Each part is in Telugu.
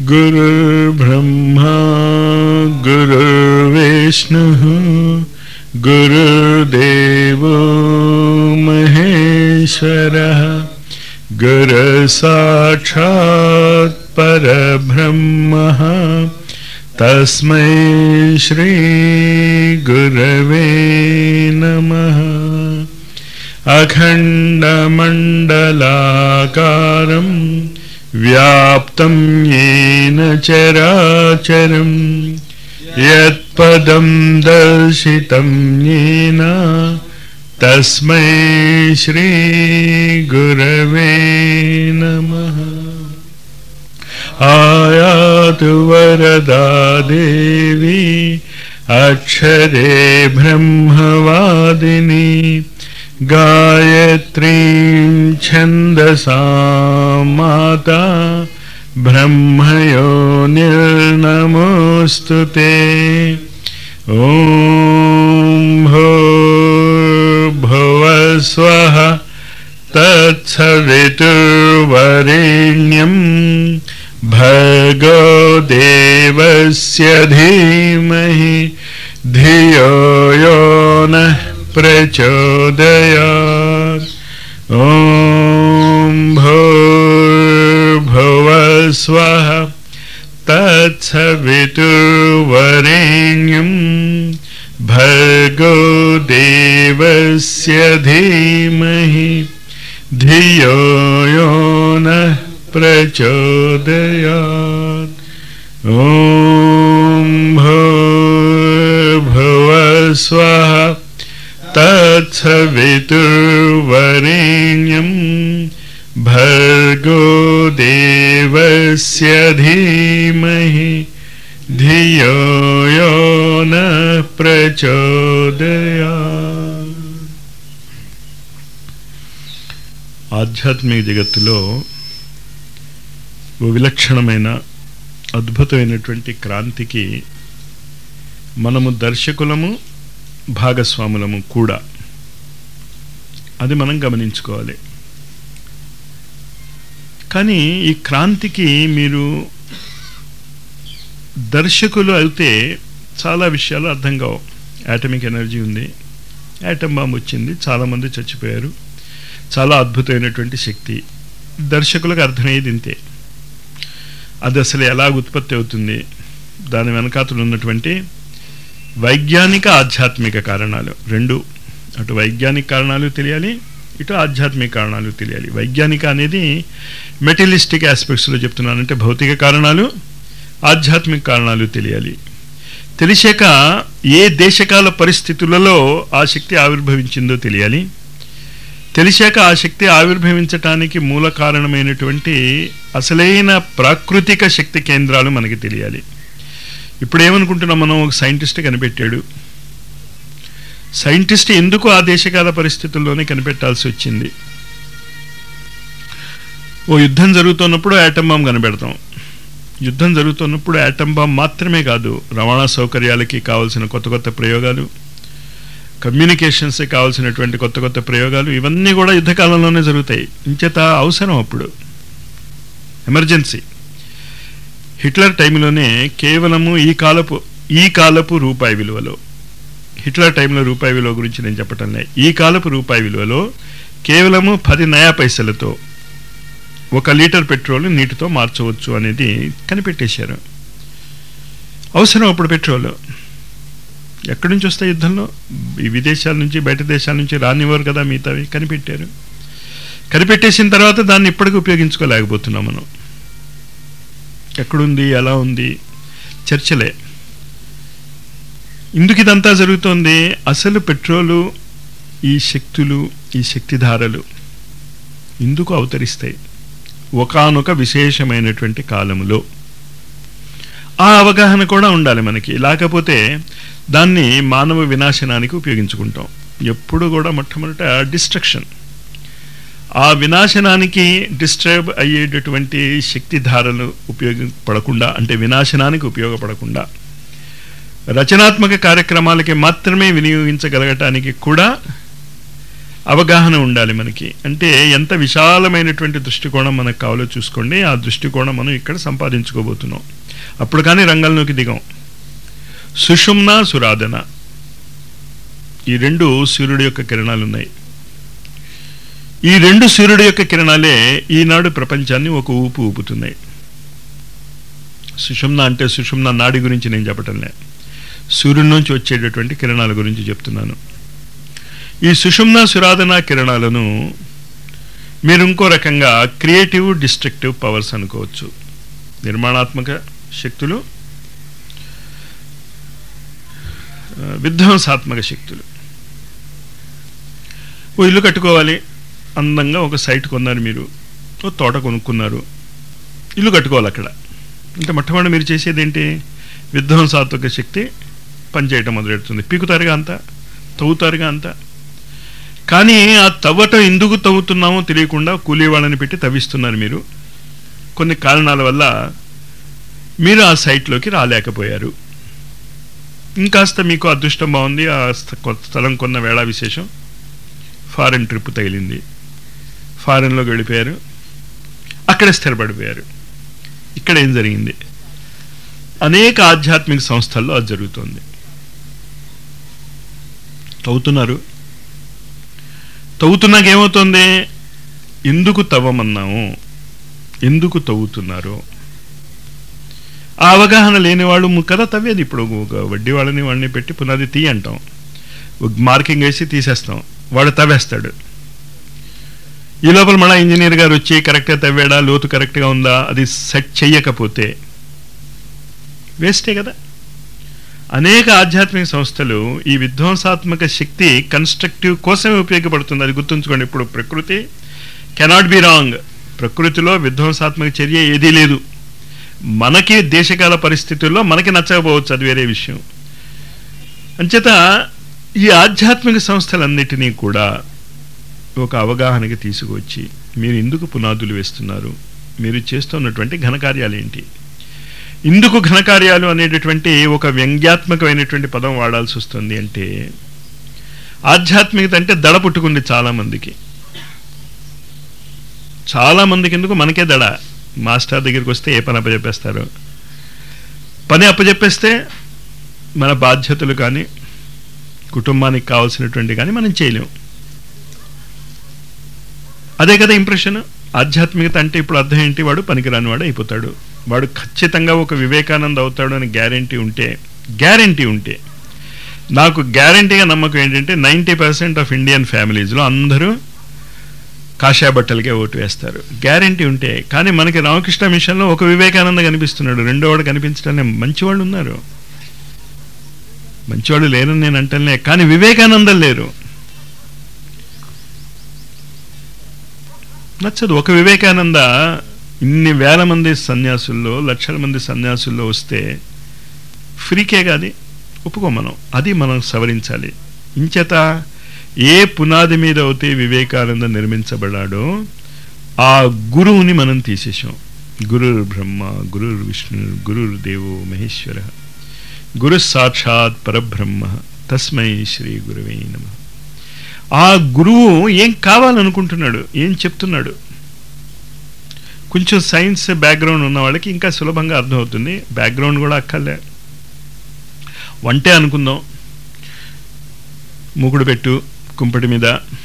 गुरुर्ब्रह्मा गुरुर्विष्णुः गुरुर्देवो महेश्वरः गुरुसाक्षात् परब्रह्मः तस्मै श्रीगुरवे नमः अखण्डमण्डलाकारम् व्याप्तं येन चराचरम् यत्पदं दर्शितं येन तस्मै श्रीगुरवे नमः आयातु वरदा देवी अक्षरे ब्रह्मवादिनी गायत्रीं छन्दसा माता ब्रह्मयो निर्नमोऽस्तु ते ॐ भूर्भुवस्वः तत्सवितुर्वरेण्यं भर्गो देवस्य धीमहि धियो यो नः प्रचोदयात् ॐ भूर्भुवस्वः तत्सवितुर्वरेण्यं भर्गो देवस्य धीमहि धियो यो नः प्रचोदयात् ॐ भूर्भुवस्वः तत्सवितुर्वरेण्यं भर्गो देवस्य धीमहि धियो यो न ప్రచోదయాత్ ఆధ్యాత్మిక జగత్తులో ఓ విలక్షణమైన అద్భుతమైనటువంటి క్రాంతికి మనము దర్శకులము భాగస్వాములము కూడా అది మనం గమనించుకోవాలి కానీ ఈ క్రాంతికి మీరు దర్శకులు అయితే చాలా విషయాలు అర్థం కావు యాటమిక్ ఎనర్జీ ఉంది యాటమ్ బాంబ్ వచ్చింది చాలామంది చచ్చిపోయారు చాలా అద్భుతమైనటువంటి శక్తి దర్శకులకు అర్థమయ్యేది ఇంతే అది అసలు ఎలా ఉత్పత్తి అవుతుంది దాని వెనకాతలు ఉన్నటువంటి వైజ్ఞానిక ఆధ్యాత్మిక కారణాలు రెండు అటు వైజ్ఞానిక కారణాలు తెలియాలి ఇటు ఆధ్యాత్మిక కారణాలు తెలియాలి వైజ్ఞానిక అనేది మెటీరియలిస్టిక్ ఆస్పెక్ట్స్లో చెప్తున్నానంటే భౌతిక కారణాలు ఆధ్యాత్మిక కారణాలు తెలియాలి తెలిసాక ఏ దేశకాల పరిస్థితులలో ఆ శక్తి ఆవిర్భవించిందో తెలియాలి తెలిసాక ఆ శక్తి ఆవిర్భవించటానికి మూల కారణమైనటువంటి అసలైన ప్రాకృతిక శక్తి కేంద్రాలు మనకి తెలియాలి ఇప్పుడు ఏమనుకుంటున్నాం మనం ఒక సైంటిస్ట్ కనిపెట్టాడు సైంటిస్ట్ ఎందుకు ఆ దేశకాల పరిస్థితుల్లోనే కనిపెట్టాల్సి వచ్చింది ఓ యుద్ధం జరుగుతున్నప్పుడు యాటమ్ బాంబ్ కనిపెడతాం యుద్ధం జరుగుతున్నప్పుడు యాటమ్ బాంబ్ మాత్రమే కాదు రవాణా సౌకర్యాలకి కావాల్సిన కొత్త కొత్త ప్రయోగాలు కమ్యూనికేషన్స్కి కావాల్సినటువంటి కొత్త కొత్త ప్రయోగాలు ఇవన్నీ కూడా యుద్ధకాలంలోనే జరుగుతాయి ఇంచేత అవసరం అప్పుడు ఎమర్జెన్సీ హిట్లర్ టైంలోనే కేవలము ఈ కాలపు ఈ కాలపు రూపాయి విలువలో హిట్లర్ టైంలో రూపాయి విలువ గురించి నేను చెప్పటం లే ఈ కాలపు రూపాయి విలువలో కేవలము పది నయా పైసలతో ఒక లీటర్ పెట్రోల్ నీటితో మార్చవచ్చు అనేది కనిపెట్టేశారు అవసరం అప్పుడు పెట్రోల్ ఎక్కడి నుంచి వస్తాయి యుద్ధంలో ఈ విదేశాల నుంచి బయట దేశాల నుంచి రానివ్వరు కదా మిగతావి కనిపెట్టారు కనిపెట్టేసిన తర్వాత దాన్ని ఇప్పటికీ ఉపయోగించుకోలేకపోతున్నాం మనం ఎక్కడుంది ఎలా ఉంది చర్చలే ఇందుకు ఇదంతా జరుగుతోంది అసలు పెట్రోలు ఈ శక్తులు ఈ శక్తిధారలు ఇందుకు అవతరిస్తాయి ఒకనొక విశేషమైనటువంటి కాలములో ఆ అవగాహన కూడా ఉండాలి మనకి లేకపోతే దాన్ని మానవ వినాశనానికి ఉపయోగించుకుంటాం ఎప్పుడు కూడా మొట్టమొదట డిస్ట్రక్షన్ ఆ వినాశనానికి డిస్టర్బ్ అయ్యేటటువంటి శక్తి ధారలు ఉపయోగపడకుండా అంటే వినాశనానికి ఉపయోగపడకుండా రచనాత్మక కార్యక్రమాలకి మాత్రమే వినియోగించగలగటానికి కూడా అవగాహన ఉండాలి మనకి అంటే ఎంత విశాలమైనటువంటి దృష్టికోణం మనకు కావాలో చూసుకోండి ఆ దృష్టికోణం మనం ఇక్కడ సంపాదించుకోబోతున్నాం అప్పుడు కానీ రంగంలోకి దిగాం సుషుమ్న సురాధన ఈ రెండు సూర్యుడి యొక్క కిరణాలు ఉన్నాయి ఈ రెండు సూర్యుడి యొక్క కిరణాలే ఈనాడు ప్రపంచాన్ని ఒక ఊపు ఊపుతున్నాయి సుషుమ్న అంటే సుషుమ్న నాడి గురించి నేను చెప్పటంలే సూర్యుడి నుంచి వచ్చేటటువంటి కిరణాల గురించి చెప్తున్నాను ఈ సుషుమ్న సురాధన కిరణాలను మీరు ఇంకో రకంగా క్రియేటివ్ డిస్ట్రక్టివ్ పవర్స్ అనుకోవచ్చు నిర్మాణాత్మక శక్తులు ఆ, విధ్వంసాత్మక శక్తులు ఓ ఇల్లు కట్టుకోవాలి అందంగా ఒక సైట్ కొన్నారు మీరు ఓ తోట కొనుక్కున్నారు ఇల్లు కట్టుకోవాలి అక్కడ అంటే మొట్టమొదటి మీరు చేసేది ఏంటి విధ్వంసాత్మక శక్తి పనిచేయటం మొదలెడుతుంది పీకుతారుగా అంతా తవ్వుతారుగా అంతా కానీ ఆ తవ్వటం ఎందుకు తవ్వుతున్నామో తెలియకుండా కూలీ వాళ్ళని పెట్టి తవ్విస్తున్నారు మీరు కొన్ని కారణాల వల్ల మీరు ఆ సైట్లోకి రాలేకపోయారు ఇంకాస్త మీకు అదృష్టం బాగుంది ఆ స్థ- కొ- స్థలం కొన్న వేళ విశేషం ఫారెన్ ట్రిప్ తగిలింది ఫారెన్లోకి వెళ్ళిపోయారు అక్కడే స్థిరపడిపోయారు ఇక్కడ ఏం జరిగింది అనేక ఆధ్యాత్మిక సంస్థల్లో అది జరుగుతుంది తవ్వుతున్నారు తవ్వుతున్నాక ఏమవుతుంది ఎందుకు తవ్వమన్నాము ఎందుకు తవ్వుతున్నారు ఆ అవగాహన లేని వాళ్ళు ము- కదా తవ్వేది ఇప్పుడు ఒక వడ్డీ వాళ్ళని వాడిని పెట్టి పునాది తీ అంటాం ఒక మార్కింగ్ వేసి తీసేస్తాం వాడు తవ్వేస్తాడు ఈ లోపల మళ్ళీ ఇంజనీర్ గారు వచ్చి కరెక్ట్గా తవ్వాడా లోతు కరెక్ట్గా ఉందా అది సెట్ చెయ్యకపోతే వేస్టే కదా అనేక ఆధ్యాత్మిక సంస్థలు ఈ విధ్వంసాత్మక శక్తి కన్స్ట్రక్టివ్ కోసమే ఉపయోగపడుతుంది అది గుర్తుంచుకోండి ఇప్పుడు ప్రకృతి కెనాట్ బి రాంగ్ ప్రకృతిలో విధ్వంసాత్మక చర్య ఏదీ లేదు మనకి దేశకాల పరిస్థితుల్లో మనకి నచ్చకపోవచ్చు అది వేరే విషయం అంచేత ఈ ఆధ్యాత్మిక సంస్థలన్నిటినీ కూడా ఒక అవగాహనకి తీసుకువచ్చి మీరు ఎందుకు పునాదులు వేస్తున్నారు మీరు చేస్తున్నటువంటి ఘనకార్యాలు ఏంటి ఇందుకు ఘనకార్యాలు అనేటటువంటి ఒక వ్యంగ్యాత్మకమైనటువంటి పదం వాడాల్సి వస్తుంది అంటే ఆధ్యాత్మికత అంటే దడ పుట్టుకుంది చాలా మందికి చాలా మందికి ఎందుకు మనకే దడ మాస్టర్ దగ్గరికి వస్తే ఏ పని అప్పచెప్పేస్తారు పని అప్పచెప్పేస్తే మన బాధ్యతలు కానీ కుటుంబానికి కావాల్సినటువంటి కానీ మనం చేయలేం అదే కదా ఇంప్రెషన్ ఆధ్యాత్మికత అంటే ఇప్పుడు అర్థం ఏంటి వాడు పనికిరాని వాడు అయిపోతాడు వాడు ఖచ్చితంగా ఒక వివేకానంద అవుతాడు అని గ్యారంటీ ఉంటే గ్యారంటీ ఉంటే నాకు గ్యారంటీగా నమ్మకం ఏంటంటే నైంటీ పర్సెంట్ ఆఫ్ ఇండియన్ ఫ్యామిలీస్లో అందరూ కాషాయ బట్టలకే ఓటు వేస్తారు గ్యారంటీ ఉంటే కానీ మనకి రామకృష్ణ మిషన్లో ఒక వివేకానంద కనిపిస్తున్నాడు రెండో వాడు కనిపించడం మంచివాళ్ళు ఉన్నారు మంచివాళ్ళు లేరని నేను అంటలే కానీ వివేకానందం లేరు నచ్చదు ఒక వివేకానంద ఇన్ని వేల మంది సన్యాసుల్లో లక్షల మంది సన్యాసుల్లో వస్తే ఫ్రీకే కాదు ఒప్పుకో మనం అది మనం సవరించాలి ఇంచేత ఏ పునాది మీద అయితే వివేకానంద నిర్మించబడ్డాడో ఆ గురువుని మనం తీసేసాం గురుర్ బ్రహ్మ గురుర్ విష్ణు గురుర్ దేవో మహేశ్వర గురు సాక్షాత్ పరబ్రహ్మ తస్మై శ్రీ గురువే నమ ఆ గురువు ఏం కావాలనుకుంటున్నాడు ఏం చెప్తున్నాడు కొంచెం సైన్స్ బ్యాక్గ్రౌండ్ ఉన్న వాళ్ళకి ఇంకా సులభంగా అర్థమవుతుంది బ్యాక్గ్రౌండ్ కూడా అక్కర్లే వంటే అనుకుందాం మూకుడు పెట్టు కుంపటి మీద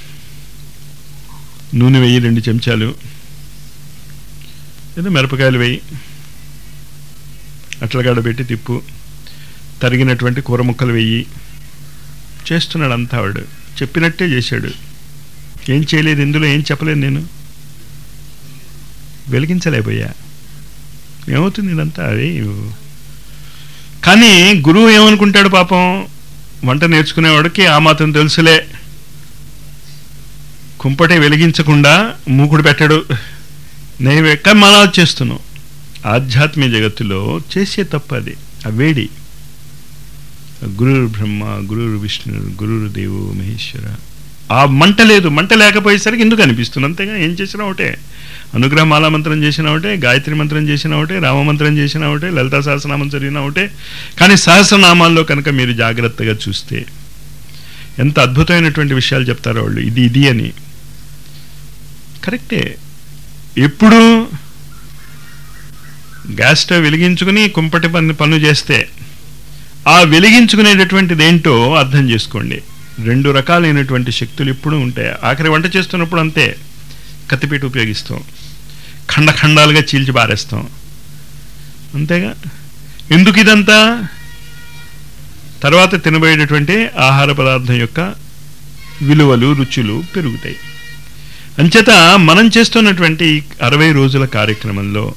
నూనె వేయి రెండు చెంచాలు ఏదో మిరపకాయలు వేయి అట్లగాడ పెట్టి తిప్పు తరిగినటువంటి కూర ముక్కలు వెయ్యి చేస్తున్నాడు అంతా వాడు చెప్పినట్టే చేశాడు ఏం చేయలేదు ఇందులో ఏం చెప్పలేదు నేను వెలిగించలేకపోయా ఏమవుతుంది ఇదంతా అది కానీ గురువు ఏమనుకుంటాడు పాపం వంట నేర్చుకునేవాడికి ఆ మాత్రం తెలుసులే కుంపటి వెలిగించకుండా మూకుడు పెట్టాడు నైవే కానీ మనం అది చేస్తున్నాం ఆధ్యాత్మిక జగత్తులో చేసే తప్పు అది ఆ వేడి గురుర్ బ్రహ్మ గురుర్ విష్ణు గురుర్ దేవు మహేశ్వర ఆ మంట లేదు మంట లేకపోయేసరికి ఎందుకు అనిపిస్తుంది అంతేగా ఏం చేసినా ఒకటే అనుగ్రహ మాలా మంత్రం చేసినా ఒకటే గాయత్రి మంత్రం చేసినా ఒకటే రామమంత్రం చేసినా ఒకటే లలితా సహస్రనామం చదివినా ఒకటే కానీ సహస్రనామాల్లో కనుక మీరు జాగ్రత్తగా చూస్తే ఎంత అద్భుతమైనటువంటి విషయాలు చెప్తారో వాళ్ళు ఇది ఇది అని కరెక్టే ఎప్పుడు గ్యాస్ స్టవ్ వెలిగించుకుని కుంపటి పని పనులు చేస్తే ఆ వెలిగించుకునేటటువంటిది ఏంటో అర్థం చేసుకోండి రెండు రకాలైనటువంటి శక్తులు ఎప్పుడూ ఉంటాయి ఆఖరి వంట చేస్తున్నప్పుడు అంతే కత్తిపీట ఉపయోగిస్తాం ఖండఖండాలుగా చీల్చి పారేస్తాం అంతేగా ఎందుకు ఇదంతా తర్వాత తినబోయేటటువంటి ఆహార పదార్థం యొక్క విలువలు రుచులు పెరుగుతాయి అంచేత మనం చేస్తున్నటువంటి అరవై రోజుల కార్యక్రమంలో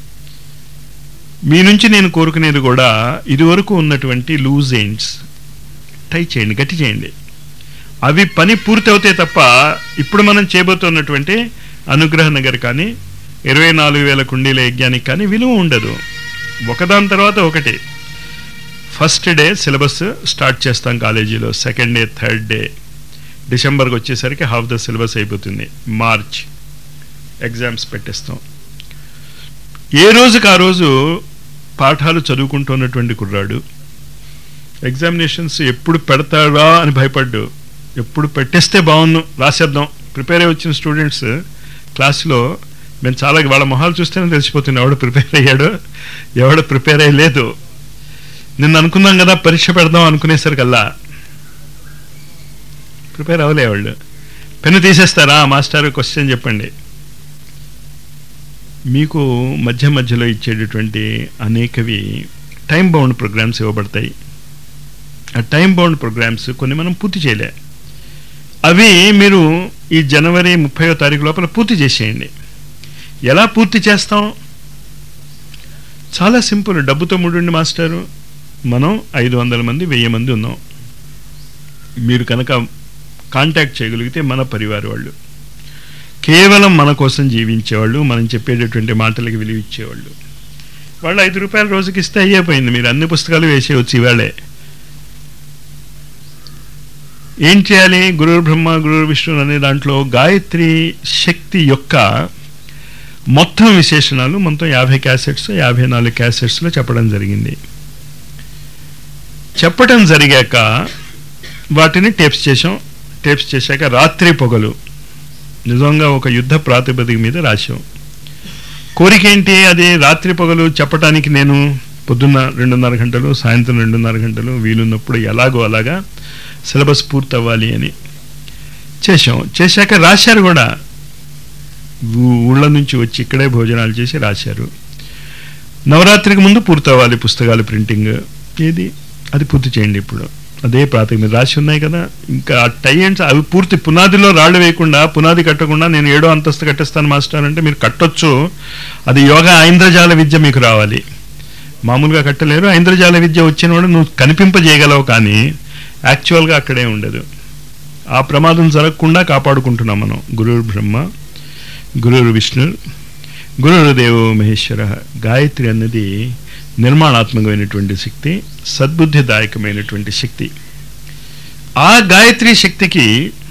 మీ నుంచి నేను కోరుకునేది కూడా ఇదివరకు ఉన్నటువంటి లూజ్ ఎండ్స్ టై చేయండి గట్టి చేయండి అవి పని పూర్తి అవుతాయి తప్ప ఇప్పుడు మనం చేయబోతున్నటువంటి అనుగ్రహ నగర్ కానీ ఇరవై నాలుగు వేల కుండీల యజ్ఞానికి కానీ విలువ ఉండదు ఒకదాని తర్వాత ఒకటి ఫస్ట్ డే సిలబస్ స్టార్ట్ చేస్తాం కాలేజీలో సెకండ్ డే థర్డ్ డే డిసెంబర్కి వచ్చేసరికి హాఫ్ ద సిలబస్ అయిపోతుంది మార్చ్ ఎగ్జామ్స్ పెట్టేస్తాం ఏ రోజుకి ఆ రోజు పాఠాలు చదువుకుంటున్నటువంటి కుర్రాడు ఎగ్జామినేషన్స్ ఎప్పుడు పెడతాడా అని భయపడ్డు ఎప్పుడు పెట్టేస్తే బాగున్ను రాసేద్దాం ప్రిపేర్ అయ్యి వచ్చిన స్టూడెంట్స్ క్లాస్లో మేము చాలా వాళ్ళ మొహాలు చూస్తేనే తెలిసిపోతుంది ఎవడు ప్రిపేర్ అయ్యాడో ఎవడు ప్రిపేర్ అయ్యలేదు నిన్న అనుకున్నాం కదా పరీక్ష పెడదాం అనుకునేసరికల్లా ప్రిపేర్ అవ్వలే వాళ్ళు పెన్ను తీసేస్తారా మాస్టర్ క్వశ్చన్ చెప్పండి మీకు మధ్య మధ్యలో ఇచ్చేటటువంటి అనేకవి టైం బౌండ్ ప్రోగ్రామ్స్ ఇవ్వబడతాయి ఆ టైం బౌండ్ ప్రోగ్రామ్స్ కొన్ని మనం పూర్తి చేయలే అవి మీరు ఈ జనవరి ముప్పయో తారీఖు లోపల పూర్తి చేసేయండి ఎలా పూర్తి చేస్తాం చాలా సింపుల్ డబ్బుతో ముడుండి మాస్టారు మనం ఐదు వందల మంది వెయ్యి మంది ఉన్నాం మీరు కనుక కాంటాక్ట్ చేయగలిగితే మన పరివార వాళ్ళు కేవలం మన కోసం జీవించేవాళ్ళు మనం చెప్పేటటువంటి మాటలకి విలువ ఇచ్చేవాళ్ళు వాళ్ళు ఐదు రూపాయల రోజుకి ఇస్తే అయ్యిపోయింది మీరు అన్ని పుస్తకాలు వేసేయచ్చు ఇవాళే ఏం చేయాలి గురువు బ్రహ్మ గురువు విష్ణు అనే దాంట్లో గాయత్రి శక్తి యొక్క మొత్తం విశేషణాలు మొత్తం యాభై క్యాసెట్స్ యాభై నాలుగు క్యాసెట్స్లో చెప్పడం జరిగింది చెప్పటం జరిగాక వాటిని టేప్స్ చేసాం టేప్స్ చేశాక రాత్రి పొగలు నిజంగా ఒక యుద్ధ ప్రాతిపదిక మీద రాశాం కోరిక ఏంటి అది రాత్రి పొగలు చెప్పటానికి నేను పొద్దున్న రెండున్నర గంటలు సాయంత్రం రెండున్నర గంటలు వీలున్నప్పుడు ఎలాగో అలాగా సిలబస్ పూర్తి అవ్వాలి అని చేసాం చేశాక రాశారు కూడా ఊ- ఊళ్ళ నుంచి వచ్చి ఇక్కడే భోజనాలు చేసి రాశారు నవరాత్రికి ముందు పూర్తి అవ్వాలి పుస్తకాలు ప్రింటింగ్ ఏది అది పూర్తి చేయండి ఇప్పుడు అదే ప్రాతిక మీద రాసి ఉన్నాయి కదా ఇంకా ఆ టైండ్స్ అవి పూర్తి పునాదిలో రాళ్ళు వేయకుండా పునాది కట్టకుండా నేను ఏడో అంతస్తు కట్టేస్తాను మాస్టర్ అంటే మీరు కట్టొచ్చు అది యోగా ఐంద్రజాల విద్య మీకు రావాలి మామూలుగా కట్టలేరు ఐంద్రజాల విద్య వచ్చినవాడు నువ్వు కనిపింపజేయగలవు కానీ యాక్చువల్గా అక్కడే ఉండదు ఆ ప్రమాదం జరగకుండా కాపాడుకుంటున్నాం మనం గురువు బ్రహ్మ గురువు విష్ణు గురువు దేవో మహేశ్వర గాయత్రి అన్నది నిర్మాణాత్మకమైనటువంటి శక్తి సద్బుద్ధిదాయకమైనటువంటి శక్తి ఆ గాయత్రి శక్తికి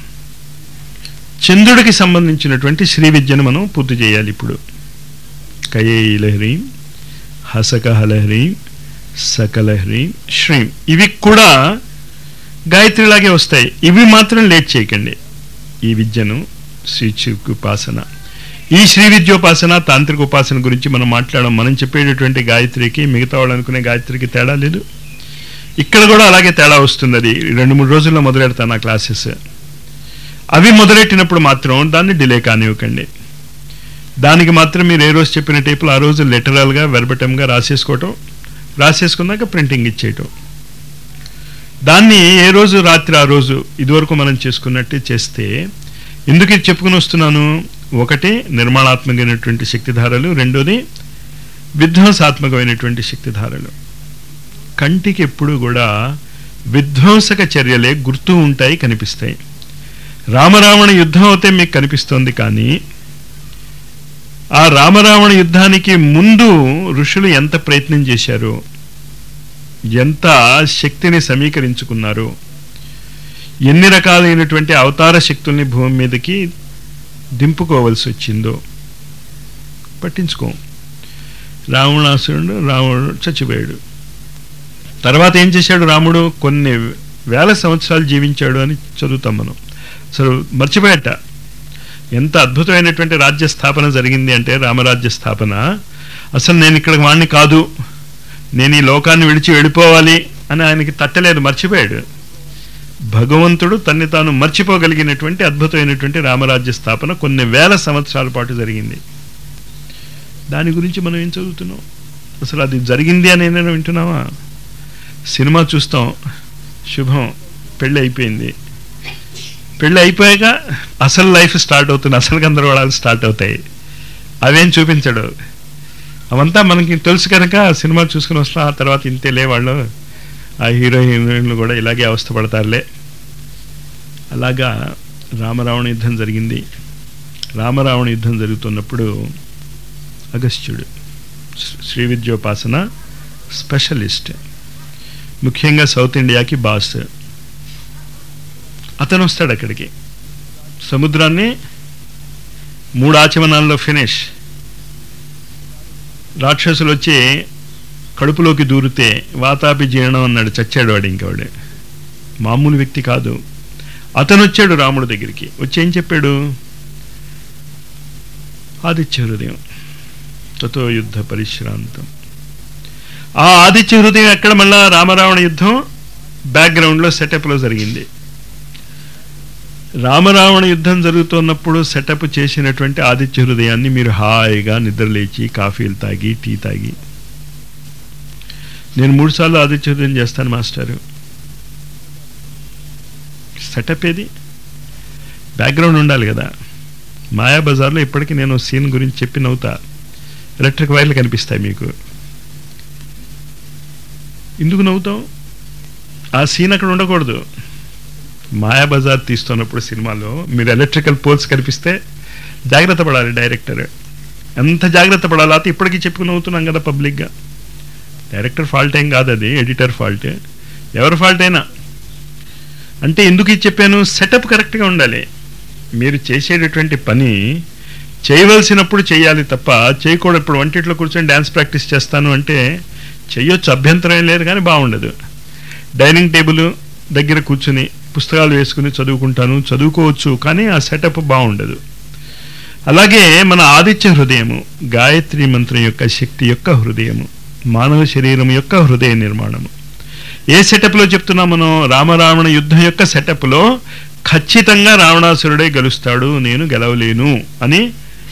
చంద్రుడికి సంబంధించినటువంటి శ్రీ విద్యను మనం పూర్తి చేయాలి ఇప్పుడు కయేయి లహరి హసకహలహరి సకలహరి శ్రీం ఇవి కూడా గాయత్రిలాగే వస్తాయి ఇవి మాత్రం లేట్ చేయకండి ఈ విద్యను శ్రీ ఉపాసన ఈ శ్రీ విద్యోపాసన తాంత్రిక ఉపాసన గురించి మనం మాట్లాడడం మనం చెప్పేటటువంటి గాయత్రికి మిగతా వాళ్ళు అనుకునే గాయత్రికి తేడా లేదు ఇక్కడ కూడా అలాగే తేడా వస్తుంది అది రెండు మూడు రోజుల్లో మొదలెడతాను ఆ క్లాసెస్ అవి మొదలెట్టినప్పుడు మాత్రం దాన్ని డిలే కానివ్వకండి దానికి మాత్రం మీరు ఏ రోజు చెప్పిన టైపులు ఆ రోజు లెటరల్గా వెర్బటంగా రాసేసుకోవటం రాసేసుకున్నాక ప్రింటింగ్ ఇచ్చేయటం దాన్ని ఏ రోజు రాత్రి ఆ రోజు ఇదివరకు మనం చేసుకున్నట్టే చేస్తే ఎందుకు ఇది చెప్పుకుని వస్తున్నాను ఒకటి నిర్మాణాత్మకమైనటువంటి శక్తిధారలు రెండోది విధ్వంసాత్మకమైనటువంటి శక్తిధారలు కంటికి ఎప్పుడు కూడా విధ్వంసక చర్యలే గుర్తు ఉంటాయి కనిపిస్తాయి రామరావణ యుద్ధం అయితే మీకు కనిపిస్తోంది కానీ ఆ రామరావణ యుద్ధానికి ముందు ఋషులు ఎంత ప్రయత్నం చేశారో ఎంత శక్తిని సమీకరించుకున్నారో ఎన్ని రకాలైనటువంటి అవతార శక్తుల్ని భూమి మీదకి దింపుకోవలసి వచ్చిందో పట్టించుకో రావణాసురుడు రావణుడు చచ్చిపోయాడు తర్వాత ఏం చేశాడు రాముడు కొన్ని వేల సంవత్సరాలు జీవించాడు అని చదువుతాం మనం అసలు మర్చిపోయట ఎంత అద్భుతమైనటువంటి రాజ్య స్థాపన జరిగింది అంటే రామరాజ్య స్థాపన అసలు నేను ఇక్కడ వాణ్ణి కాదు నేను ఈ లోకాన్ని విడిచి వెళ్ళిపోవాలి అని ఆయనకి తట్టలేదు మర్చిపోయాడు భగవంతుడు తన్ని తాను మర్చిపోగలిగినటువంటి అద్భుతమైనటువంటి రామరాజ్య స్థాపన కొన్ని వేల సంవత్సరాల పాటు జరిగింది దాని గురించి మనం ఏం చదువుతున్నాం అసలు అది జరిగింది అని ఏమైనా వింటున్నావా సినిమా చూస్తాం శుభం పెళ్ళి అయిపోయింది పెళ్ళి అయిపోయాక అసలు లైఫ్ స్టార్ట్ అవుతుంది అసలు గందరగోళాలు స్టార్ట్ అవుతాయి అవేం చూపించడు అవంతా మనకి తెలుసు కనుక సినిమా చూసుకుని వస్తాం ఆ తర్వాత ఇంతేలే వాళ్ళు ఆ హీరో హీరోయిన్లు కూడా ఇలాగే అవస్థపడతారులే అలాగా రామరావణ యుద్ధం జరిగింది రామరావణ యుద్ధం జరుగుతున్నప్పుడు అగస్త్యుడు శ్రీ విద్యోపాసన స్పెషలిస్ట్ ముఖ్యంగా సౌత్ ఇండియాకి బాస్ అతను వస్తాడు అక్కడికి సముద్రాన్ని మూడు ఆచమనాల్లో ఫినిష్ రాక్షసులు వచ్చి కడుపులోకి దూరితే వాతాపి జీర్ణం అన్నాడు చచ్చాడు వాడు ఇంకవాడు మామూలు వ్యక్తి కాదు అతను వచ్చాడు రాముడి దగ్గరికి వచ్చి ఏం చెప్పాడు ఆదిత్య హృదయం తతో యుద్ధ పరిశ్రాంతం ఆ ఆదిత్య హృదయం ఎక్కడ మళ్ళా రామరావణ యుద్ధం బ్యాక్గ్రౌండ్లో సెటప్లో జరిగింది రామరావణ యుద్ధం జరుగుతున్నప్పుడు సెటప్ చేసినటువంటి ఆదిత్య హృదయాన్ని మీరు హాయిగా నిద్రలేచి కాఫీలు తాగి టీ తాగి నేను మూడు సార్లు ఆదిత్య హృదయం చేస్తాను మాస్టారు సెటప్ ఏది బ్యాక్గ్రౌండ్ ఉండాలి కదా మాయా బజార్లో ఇప్పటికీ నేను సీన్ గురించి చెప్పి నవ్వుతా ఎలక్ట్రిక్ వైర్లు కనిపిస్తాయి మీకు ఎందుకు నవ్వుతాం ఆ సీన్ అక్కడ ఉండకూడదు మాయా బజార్ తీస్తున్నప్పుడు సినిమాలో మీరు ఎలక్ట్రికల్ పోల్స్ కనిపిస్తే జాగ్రత్త పడాలి డైరెక్టర్ ఎంత జాగ్రత్త పడాలి అయితే ఇప్పటికీ చెప్పుకుని అవుతున్నాం కదా పబ్లిక్గా డైరెక్టర్ ఫాల్ట్ ఏం కాదు అది ఎడిటర్ ఫాల్ట్ ఎవరి ఫాల్ట్ అయినా అంటే ఎందుకు ఇది చెప్పాను సెటప్ కరెక్ట్గా ఉండాలి మీరు చేసేటటువంటి పని చేయవలసినప్పుడు చేయాలి తప్ప చేయకూడదు ఇప్పుడు వంటిట్లో కూర్చొని డ్యాన్స్ ప్రాక్టీస్ చేస్తాను అంటే చెయ్యొచ్చు అభ్యంతరం ఏం లేదు కానీ బాగుండదు డైనింగ్ టేబుల్ దగ్గర కూర్చుని పుస్తకాలు వేసుకుని చదువుకుంటాను చదువుకోవచ్చు కానీ ఆ సెటప్ బాగుండదు అలాగే మన ఆదిత్య హృదయము గాయత్రి మంత్రం యొక్క శక్తి యొక్క హృదయము మానవ శరీరం యొక్క హృదయ నిర్మాణము ఏ సెటప్లో చెప్తున్నాం మనం రామరావణ యుద్ధం యొక్క సెటప్లో ఖచ్చితంగా రావణాసురుడే గెలుస్తాడు నేను గెలవలేను అని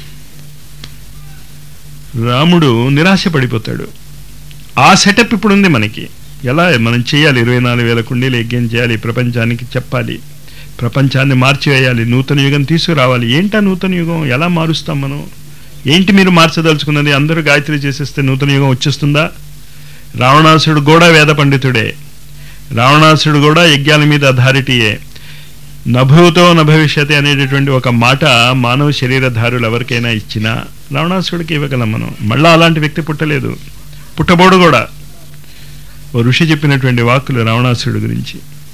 రాముడు నిరాశ పడిపోతాడు ఆ సెటప్ ఇప్పుడు ఉంది మనకి ఎలా మనం చేయాలి ఇరవై నాలుగు వేల కుండీలు యజ్ఞం చేయాలి ప్రపంచానికి చెప్పాలి ప్రపంచాన్ని మార్చివేయాలి నూతన యుగం తీసుకురావాలి ఏంటా నూతన యుగం ఎలా మారుస్తాం మనం ఏంటి మీరు మార్చదలుచుకున్నది అందరూ గాయత్రి చేసేస్తే నూతన యుగం వచ్చేస్తుందా రావణాసుడు కూడా వేద పండితుడే రావణాసుడు కూడా యజ్ఞాల మీద అథారిటీయే నభూతో నభవిష్యతి అనేటటువంటి ఒక మాట మానవ శరీరధారులు ఎవరికైనా ఇచ్చినా రావణాసుడికి ఇవ్వగలం మనం మళ్ళా అలాంటి వ్యక్తి పుట్టలేదు పుట్టబోడు కూడా ఓ ఋషి చెప్పినటువంటి వాక్కులు రావణాసుడి గురించి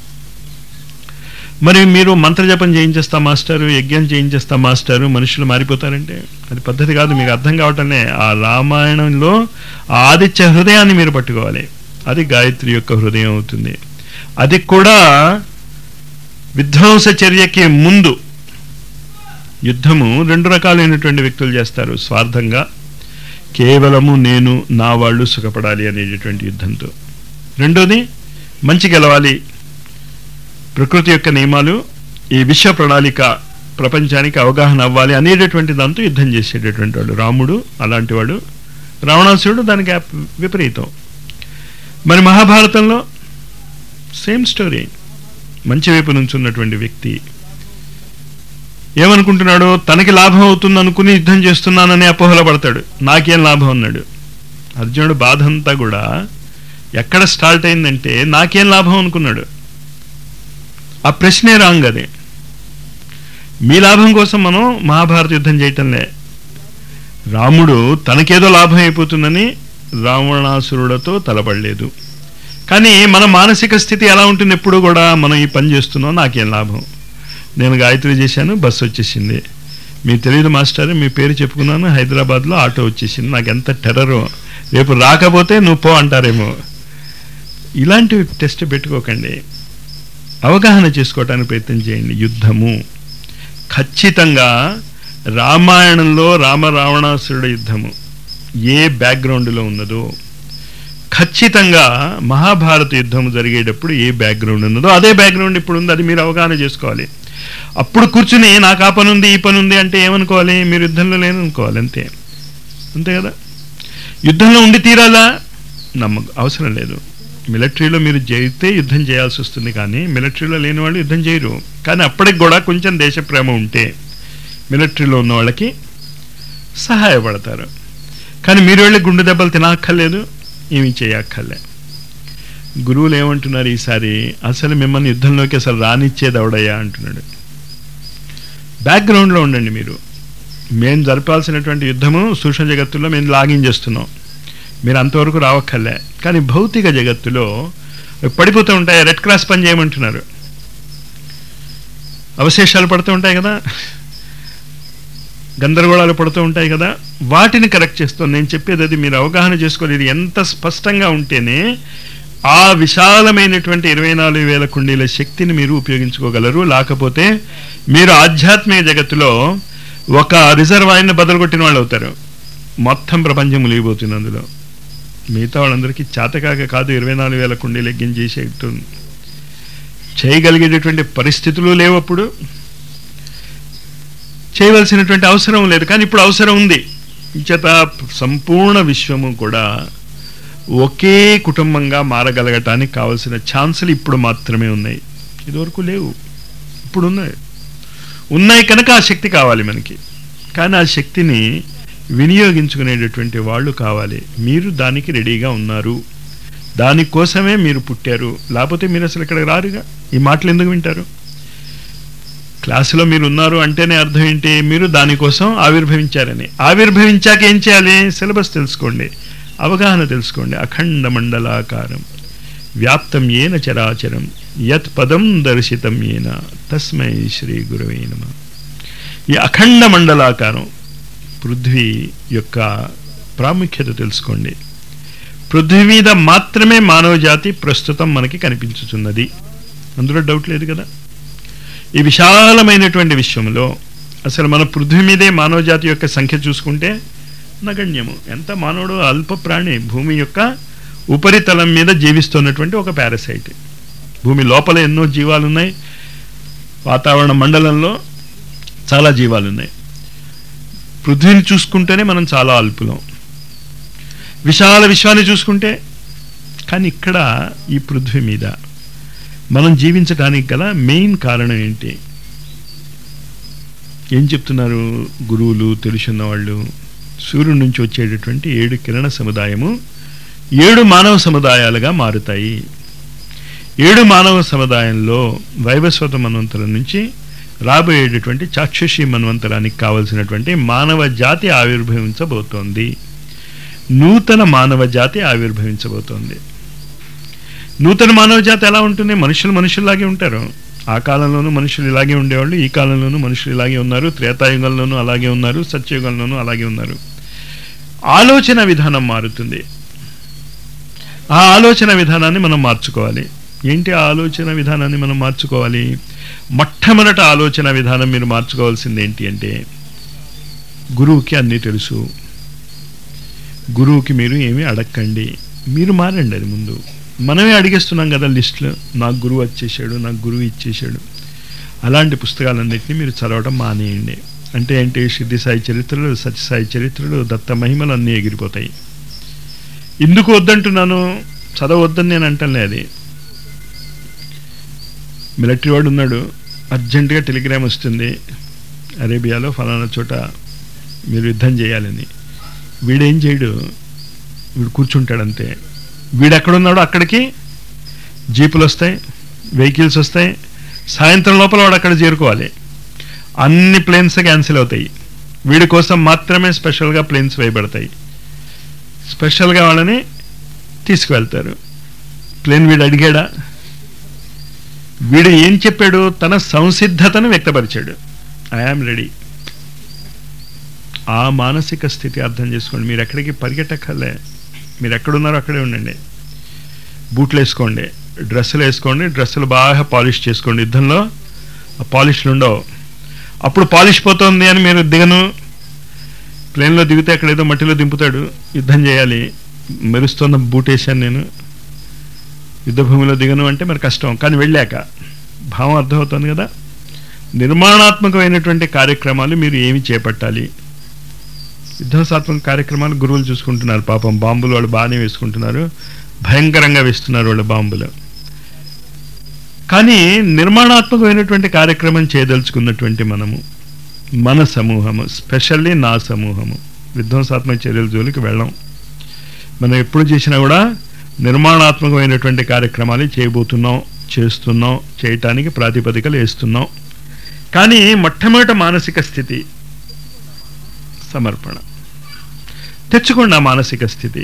మరి మీరు మంత్రజపం చేయించేస్తా మాస్టారు యజ్ఞం చేయించేస్తా మాస్టారు మనుషులు మారిపోతారంటే అది పద్ధతి కాదు మీకు అర్థం కావటంలే ఆ రామాయణంలో ఆ ఆదిత్య హృదయాన్ని మీరు పట్టుకోవాలి అది గాయత్రి యొక్క హృదయం అవుతుంది అది కూడా విధ్వంస చర్యకి ముందు యుద్ధము రెండు రకాలైనటువంటి వ్యక్తులు చేస్తారు స్వార్థంగా కేవలము నేను నా వాళ్ళు సుఖపడాలి అనేటటువంటి యుద్ధంతో రెండోది మంచి గెలవాలి ప్రకృతి యొక్క నియమాలు ఈ విశ్వ ప్రణాళిక ప్రపంచానికి అవగాహన అవ్వాలి అనేటటువంటి దాంతో యుద్ధం చేసేటటువంటి వాడు రాముడు అలాంటి వాడు రావణాసురుడు దానికి యాప్- విపరీతం మరి మహాభారతంలో సేమ్ స్టోరీ మంచి వైపు నుంచున్నటువంటి వ్యక్తి ఏమనుకుంటున్నాడు తనకి లాభం అవుతుంది అనుకుని యుద్ధం చేస్తున్నానని అపోహల పడతాడు నాకేం లాభం అన్నాడు అర్జునుడు బాధ అంతా కూడా ఎక్కడ స్టార్ట్ అయిందంటే నాకేం లాభం అనుకున్నాడు ఆ ప్రశ్నే రాంగ్ అది మీ లాభం కోసం మనం మహాభారత యుద్ధం చేయటంలే రాముడు తనకేదో లాభం అయిపోతుందని రావణాసురుడితో తలపడలేదు కానీ మన మానసిక స్థితి ఎలా ఉంటుంది ఎప్పుడు కూడా మనం ఈ పని చేస్తున్నాం నాకేం లాభం నేను గాయత్రి చేశాను బస్సు వచ్చేసింది మీ తెలియదు మాస్టర్ మీ పేరు చెప్పుకున్నాను హైదరాబాద్లో ఆటో వచ్చేసింది నాకు ఎంత టెర్రరో రేపు రాకపోతే నువ్వు పో అంటారేమో ఇలాంటి టెస్ట్ పెట్టుకోకండి అవగాహన చేసుకోవటానికి ప్రయత్నం చేయండి యుద్ధము ఖచ్చితంగా రామాయణంలో రామరావణాసురుడు యుద్ధము ఏ బ్యాక్గ్రౌండ్లో ఉన్నదో ఖచ్చితంగా మహాభారత యుద్ధం జరిగేటప్పుడు ఏ బ్యాక్గ్రౌండ్ ఉన్నదో అదే బ్యాక్గ్రౌండ్ ఇప్పుడు ఉంది అది మీరు అవగాహన చేసుకోవాలి అప్పుడు కూర్చుని నాకు ఆ పని ఉంది ఈ పని ఉంది అంటే ఏమనుకోవాలి మీరు యుద్ధంలో లేననుకోవాలి అంతే అంతే కదా యుద్ధంలో ఉండి తీరాలా నమ్మకం అవసరం లేదు మిలిటరీలో మీరు చేరితే యుద్ధం చేయాల్సి వస్తుంది కానీ మిలిటరీలో లేని వాళ్ళు యుద్ధం చేయరు కానీ అప్పటికి కూడా కొంచెం దేశ ప్రేమ ఉంటే మిలిటరీలో ఉన్న వాళ్ళకి సహాయపడతారు కానీ మీరు వెళ్ళి గుండె దెబ్బలు తినక్కర్లేదు ఏమీ చేయక్కర్లే గురువులు ఏమంటున్నారు ఈసారి అసలు మిమ్మల్ని యుద్ధంలోకి అసలు రానిచ్చేది ఎవడయ్యా అంటున్నాడు బ్యాక్గ్రౌండ్లో ఉండండి మీరు మేము జరపాల్సినటువంటి యుద్ధము సూక్ష్మ జగత్తులో మేము లాగిన్ చేస్తున్నాం మీరు అంతవరకు రావక్కర్లే కానీ భౌతిక జగత్తులో పడిపోతూ ఉంటాయి రెడ్ క్రాస్ పని చేయమంటున్నారు అవశేషాలు పడుతూ ఉంటాయి కదా గందరగోళాలు పడుతూ ఉంటాయి కదా వాటిని కరెక్ట్ చేస్తాను నేను చెప్పేది అది మీరు అవగాహన చేసుకోవాలి ఇది ఎంత స్పష్టంగా ఉంటేనే ఆ విశాలమైనటువంటి ఇరవై నాలుగు వేల కుండీల శక్తిని మీరు ఉపయోగించుకోగలరు లేకపోతే మీరు ఆధ్యాత్మిక జగత్తులో ఒక రిజర్వాయర్ని బదలగొట్టిన వాళ్ళు అవుతారు మొత్తం ప్రపంచం మునిగిపోతుంది అందులో మిగతా వాళ్ళందరికీ చేతకాక కాదు ఇరవై నాలుగు వేల కుండీలు ఎగ్గించేసేట్టు చేయగలిగేటటువంటి పరిస్థితులు లేవు అప్పుడు చేయవలసినటువంటి అవసరం లేదు కానీ ఇప్పుడు అవసరం ఉంది చేత సంపూర్ణ విశ్వము కూడా ఒకే కుటుంబంగా మారగలగటానికి కావలసిన ఛాన్సులు ఇప్పుడు మాత్రమే ఉన్నాయి ఇదివరకు లేవు ఇప్పుడు ఉన్నాయి ఉన్నాయి కనుక ఆ శక్తి కావాలి మనకి కానీ ఆ శక్తిని వినియోగించుకునేటటువంటి వాళ్ళు కావాలి మీరు దానికి రెడీగా ఉన్నారు దానికోసమే మీరు పుట్టారు లేకపోతే మీరు అసలు ఇక్కడికి రారుగా ఈ మాటలు ఎందుకు వింటారు క్లాసులో మీరు ఉన్నారు అంటేనే అర్థం ఏంటి మీరు దానికోసం ఆవిర్భవించారని ఆవిర్భవించాక ఏం చేయాలి సిలబస్ తెలుసుకోండి అవగాహన తెలుసుకోండి అఖండ మండలాకారం వ్యాప్తం ఏన చరాచరం యత్ పదం దర్శితం ఏన తస్మై శ్రీ గురవే నమ ఈ అఖండ మండలాకారం పృథ్వీ యొక్క ప్రాముఖ్యత తెలుసుకోండి పృథ్వీ మీద మాత్రమే మానవ జాతి ప్రస్తుతం మనకి కనిపించుతున్నది అందులో డౌట్ లేదు కదా ఈ విశాలమైనటువంటి విశ్వంలో అసలు మన పృథ్వీ మీదే మానవ జాతి యొక్క సంఖ్య చూసుకుంటే నగణ్యము ఎంత మానవుడు అల్ప ప్రాణి భూమి యొక్క ఉపరితలం మీద జీవిస్తున్నటువంటి ఒక పారసైట్ భూమి లోపల ఎన్నో జీవాలు ఉన్నాయి వాతావరణ మండలంలో చాలా జీవాలు ఉన్నాయి పృథ్వీని చూసుకుంటేనే మనం చాలా అల్పులం విశాల విశ్వాన్ని చూసుకుంటే కానీ ఇక్కడ ఈ పృథ్వీ మీద మనం జీవించడానికి గల మెయిన్ కారణం ఏంటి ఏం చెప్తున్నారు గురువులు తెలుసున్న వాళ్ళు సూర్యుడి నుంచి వచ్చేటటువంటి ఏడు కిరణ సముదాయము ఏడు మానవ సముదాయాలుగా మారుతాయి ఏడు మానవ సముదాయంలో వైవస్వత మన్వంతరం నుంచి రాబోయేటటువంటి చాక్షుషి మన్వంతరానికి కావలసినటువంటి మానవ జాతి ఆవిర్భవించబోతోంది నూతన మానవ జాతి ఆవిర్భవించబోతోంది నూతన మానవ జాతి ఎలా ఉంటుంది మనుషులు మనుషుల్లాగే ఉంటారు ఆ కాలంలోనూ మనుషులు ఇలాగే ఉండేవాళ్ళు ఈ కాలంలోనూ మనుషులు ఇలాగే ఉన్నారు త్రేతాయుగంలోనూ అలాగే ఉన్నారు సత్యయుగంలోనూ అలాగే ఉన్నారు ఆలోచన విధానం మారుతుంది ఆ ఆలోచన విధానాన్ని మనం మార్చుకోవాలి ఏంటి ఆ ఆలోచన విధానాన్ని మనం మార్చుకోవాలి మొట్టమొదట ఆలోచన విధానం మీరు మార్చుకోవాల్సింది ఏంటి అంటే గురువుకి అన్నీ తెలుసు గురువుకి మీరు ఏమీ అడగండి మీరు మారండి అది ముందు మనమే అడిగేస్తున్నాం కదా లిస్టులో నాకు గురువు వచ్చేసాడు నాకు గురువు ఇచ్చేసాడు అలాంటి పుస్తకాలన్నింటినీ మీరు చదవడం మానేయండి అంటే ఏంటి సిద్ధి సాయి చరిత్రలు సత్యసాయి చరిత్రలు దత్త మహిమలు అన్నీ ఎగిరిపోతాయి ఎందుకు వద్దంటున్నాను చదవద్దని నేను అంటలే అది మిలిటరీ వాడు ఉన్నాడు అర్జెంటుగా టెలిగ్రామ్ వస్తుంది అరేబియాలో ఫలానా చోట మీరు యుద్ధం చేయాలని వీడేం చేయడు వీడు కూర్చుంటాడంతే వీడు ఎక్కడున్నాడో అక్కడికి జీపులు వస్తాయి వెహికల్స్ వస్తాయి సాయంత్రం లోపల వాడు అక్కడ చేరుకోవాలి అన్ని ప్లేన్స్ క్యాన్సిల్ అవుతాయి వీడి కోసం మాత్రమే స్పెషల్గా ప్లేన్స్ వేయబడతాయి స్పెషల్గా వాళ్ళని తీసుకువెళ్తారు ప్లేన్ వీడు అడిగాడా వీడు ఏం చెప్పాడు తన సంసిద్ధతను వ్యక్తపరిచాడు ఐఆమ్ రెడీ ఆ మానసిక స్థితి అర్థం చేసుకోండి మీరు ఎక్కడికి పరిగెట్టక్కర్లే మీరు ఎక్కడున్నారో అక్కడే ఉండండి బూట్లు వేసుకోండి డ్రెస్సులు వేసుకోండి డ్రెస్సులు బాగా పాలిష్ చేసుకోండి యుద్ధంలో ఆ పాలిష్లు ఉండవు అప్పుడు పాలిష్ పోతుంది అని మీరు దిగను ప్లేన్లో దిగితే అక్కడ ఏదో మట్టిలో దింపుతాడు యుద్ధం చేయాలి మెరుస్తున్న బూట్ వేసాను నేను యుద్ధ భూమిలో దిగను అంటే మరి కష్టం కానీ వెళ్ళాక భావం అర్థమవుతుంది కదా నిర్మాణాత్మకమైనటువంటి కార్యక్రమాలు మీరు ఏమి చేపట్టాలి విధ్వంసాత్మక కార్యక్రమాలు గురువులు చూసుకుంటున్నారు పాపం బాంబులు వాళ్ళు బాగానే వేసుకుంటున్నారు భయంకరంగా వేస్తున్నారు వాళ్ళు బాంబులు కానీ నిర్మాణాత్మకమైనటువంటి కార్యక్రమం చేయదలుచుకున్నటువంటి మనము మన సమూహము స్పెషల్లీ నా సమూహము విధ్వంసాత్మక చర్యల జోలికి వెళ్ళాం మనం ఎప్పుడు చేసినా కూడా నిర్మాణాత్మకమైనటువంటి కార్యక్రమాలు చేయబోతున్నాం చేస్తున్నాం చేయటానికి ప్రాతిపదికలు వేస్తున్నాం కానీ మొట్టమొదట మానసిక స్థితి సమర్పణ తెచ్చుకోండి ఆ మానసిక స్థితి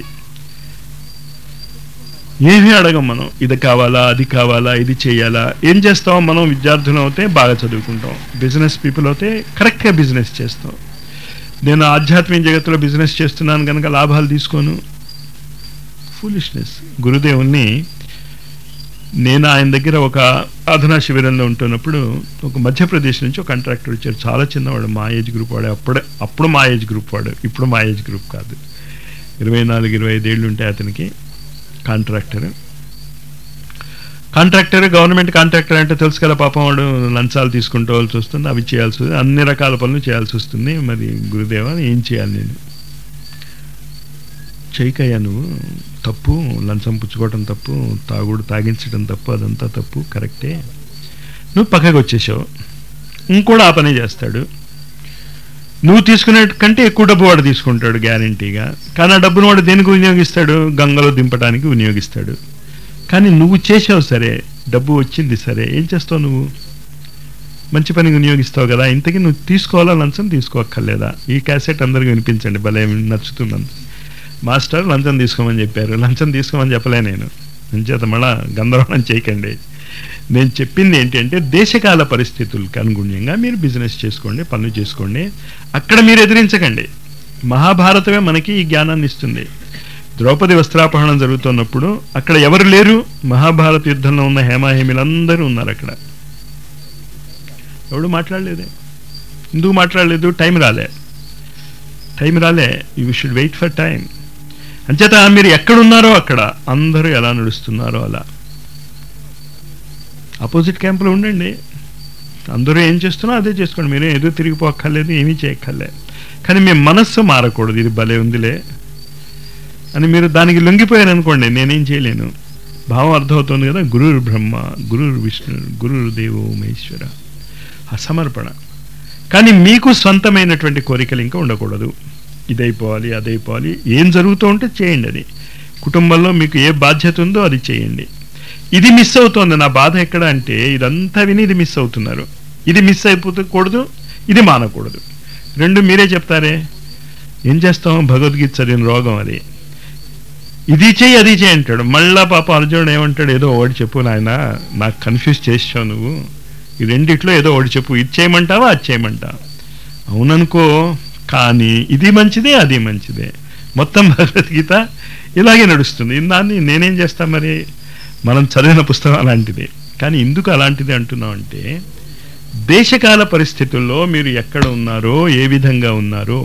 ఏమీ అడగం మనం ఇది కావాలా అది కావాలా ఇది చేయాలా ఏం చేస్తాం మనం విద్యార్థులు అవుతే బాగా చదువుకుంటాం బిజినెస్ పీపుల్ అయితే కరెక్ట్గా బిజినెస్ చేస్తాం నేను ఆధ్యాత్మిక జగత్తులో బిజినెస్ చేస్తున్నాను కనుక లాభాలు తీసుకోను ఫూలిష్నెస్ గురుదేవుణ్ణి నేను ఆయన దగ్గర ఒక సాధనా శిబిరంలో ఉంటున్నప్పుడు ఒక మధ్యప్రదేశ్ నుంచి ఒక కాంట్రాక్టర్ వచ్చాడు చాలా చిన్నవాడు మా ఏజ్ గ్రూప్ వాడు అప్పుడే అప్పుడు మా ఏజ్ గ్రూప్ వాడు ఇప్పుడు మా ఏజ్ గ్రూప్ కాదు ఇరవై నాలుగు ఇరవై ఐదు ఏళ్ళు ఉంటాయి అతనికి కాంట్రాక్టర్ కాంట్రాక్టర్ గవర్నమెంట్ కాంట్రాక్టర్ అంటే తెలుసు కదా పాపం వాడు లంచాలు తీసుకుంటూ వాళ్ళకి వస్తుంది అవి చేయాల్సి వస్తుంది అన్ని రకాల పనులు చేయాల్సి వస్తుంది మరి గురుదేవ ఏం చేయాలి నేను చేయకయ్యా నువ్వు తప్పు లంచం పుచ్చుకోవటం తప్పు తాగుడు తాగించడం తప్పు అదంతా తప్పు కరెక్టే నువ్వు పక్కకు వచ్చేసావు ఇంకోటి ఆ పనే చేస్తాడు నువ్వు తీసుకునే కంటే ఎక్కువ డబ్బు వాడు తీసుకుంటాడు గ్యారంటీగా కానీ ఆ డబ్బును వాడు దేనికి వినియోగిస్తాడు గంగలో దింపడానికి వినియోగిస్తాడు కానీ నువ్వు చేసావు సరే డబ్బు వచ్చింది సరే ఏం చేస్తావు నువ్వు మంచి పనికి వినియోగిస్తావు కదా ఇంతకీ నువ్వు తీసుకోవాలా లంచం తీసుకోక్కర్లేదా ఈ క్యాసెట్ అందరికి వినిపించండి భలే నచ్చుతుంది మాస్టర్ లంచం తీసుకోమని చెప్పారు లంచం తీసుకోమని చెప్పలే నేను అంచేత మళ్ళా గందరగోళం చేయకండి నేను చెప్పింది ఏంటంటే దేశకాల పరిస్థితులకు అనుగుణ్యంగా మీరు బిజినెస్ చేసుకోండి పనులు చేసుకోండి అక్కడ మీరు ఎదిరించకండి మహాభారతమే మనకి ఈ జ్ఞానాన్ని ఇస్తుంది ద్రౌపది వస్త్రాపహరణం జరుగుతున్నప్పుడు అక్కడ ఎవరు లేరు మహాభారత యుద్ధంలో ఉన్న హేమాహేమిలందరూ ఉన్నారు అక్కడ ఎవడు మాట్లాడలేదే ఎందుకు మాట్లాడలేదు టైం రాలే టైం రాలే you should wait for time అంచేత మీరు ఎక్కడున్నారో అక్కడ అందరూ ఎలా నడుస్తున్నారో అలా అపోజిట్ క్యాంపులో ఉండండి అందరూ ఏం చేస్తున్నా అదే చేసుకోండి మీరు ఏదో తిరిగిపోక్కర్లేదు ఏమీ చేయక్కర్లేదు కానీ మీ మనస్సు మారకూడదు ఇది భలే ఉందిలే అని మీరు దానికి లొంగిపోయారు అనుకోండి నేనేం చేయలేను భావం అర్థమవుతుంది కదా గురుర్ బ్రహ్మ గురుర్ విష్ణు గురుర్ దేవో మహేశ్వర అసమర్పణ కానీ మీకు స్వంతమైనటువంటి కోరికలు ఇంకా ఉండకూడదు ఇదైపోవాలి అదైపోవాలి ఏం జరుగుతూ ఉంటే చేయండి అది కుటుంబంలో మీకు ఏ బాధ్యత ఉందో అది చేయండి ఇది మిస్ అవుతోంది నా బాధ ఎక్కడ అంటే ఇదంతా విని ఇది మిస్ అవుతున్నారు ఇది మిస్ అయిపోకూడదు ఇది మానకూడదు రెండు మీరే చెప్తారే ఏం చేస్తాం భగవద్గీత చదివిన రోగం అది ఇది చేయి అది చేయి అంటాడు మళ్ళా పాప అర్జునుడు ఏమంటాడు ఏదో ఒకటి చెప్పు నాయన నాకు కన్ఫ్యూజ్ చేసావు నువ్వు ఈ రెండిట్లో ఏదో ఒకటి చెప్పు ఇది చేయమంటావా అది చేయమంటావా అవుననుకో కానీ ఇది మంచిదే అది మంచిదే మొత్తం భగవద్గీత ఇలాగే నడుస్తుంది దాన్ని నేనేం చేస్తా మరి మనం చదివిన పుస్తకం అలాంటిది కానీ ఎందుకు అలాంటిది అంటున్నాం అంటే దేశకాల పరిస్థితుల్లో మీరు ఎక్కడ ఉన్నారో ఏ విధంగా ఉన్నారో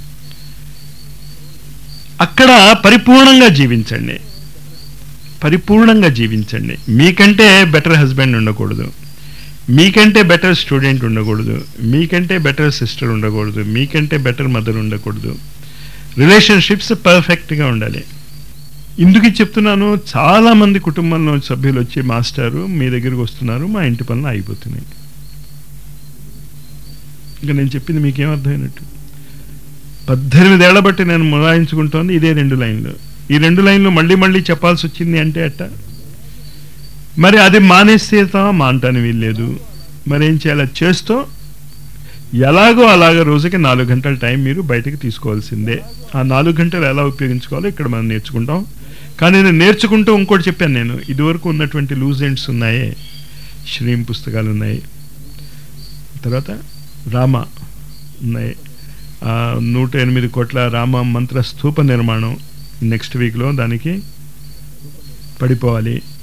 అక్కడ పరిపూర్ణంగా జీవించండి పరిపూర్ణంగా జీవించండి మీకంటే బెటర్ హస్బెండ్ ఉండకూడదు మీకంటే బెటర్ స్టూడెంట్ ఉండకూడదు మీకంటే బెటర్ సిస్టర్ ఉండకూడదు మీకంటే బెటర్ మదర్ ఉండకూడదు రిలేషన్షిప్స్ పర్ఫెక్ట్గా ఉండాలి ఇందుకు చెప్తున్నాను చాలా మంది కుటుంబంలో సభ్యులు వచ్చి మాస్టారు మీ దగ్గరికి వస్తున్నారు మా ఇంటి పనులు ఆగిపోతున్నాయి ఇంకా నేను చెప్పింది మీకేం అర్థమైనట్టు పద్దెనిమిదేళ్ల బట్టి నేను మొరాయించుకుంటోంది ఇదే రెండు లైన్లు ఈ రెండు లైన్లు మళ్ళీ మళ్ళీ చెప్పాల్సి వచ్చింది అంటే అట్ట మరి అది మానేస్తే మానటానికి వీల్లేదు మరి ఏం చేయాలి అది చేస్తూ ఎలాగో అలాగ రోజుకి నాలుగు గంటల టైం మీరు బయటకు తీసుకోవాల్సిందే ఆ నాలుగు గంటలు ఎలా ఉపయోగించుకోవాలో ఇక్కడ మనం నేర్చుకుంటాం కానీ నేను నేర్చుకుంటూ ఇంకోటి చెప్పాను నేను ఇదివరకు ఉన్నటువంటి లూజ్ ఎండ్స్ ఉన్నాయే శ్రీం పుస్తకాలు ఉన్నాయి తర్వాత రామ ఉన్నాయి ఆ, నూట ఎనిమిది కోట్ల రామ మంత్ర స్థూప నిర్మాణం నెక్స్ట్ వీక్లో దానికి పడిపోవాలి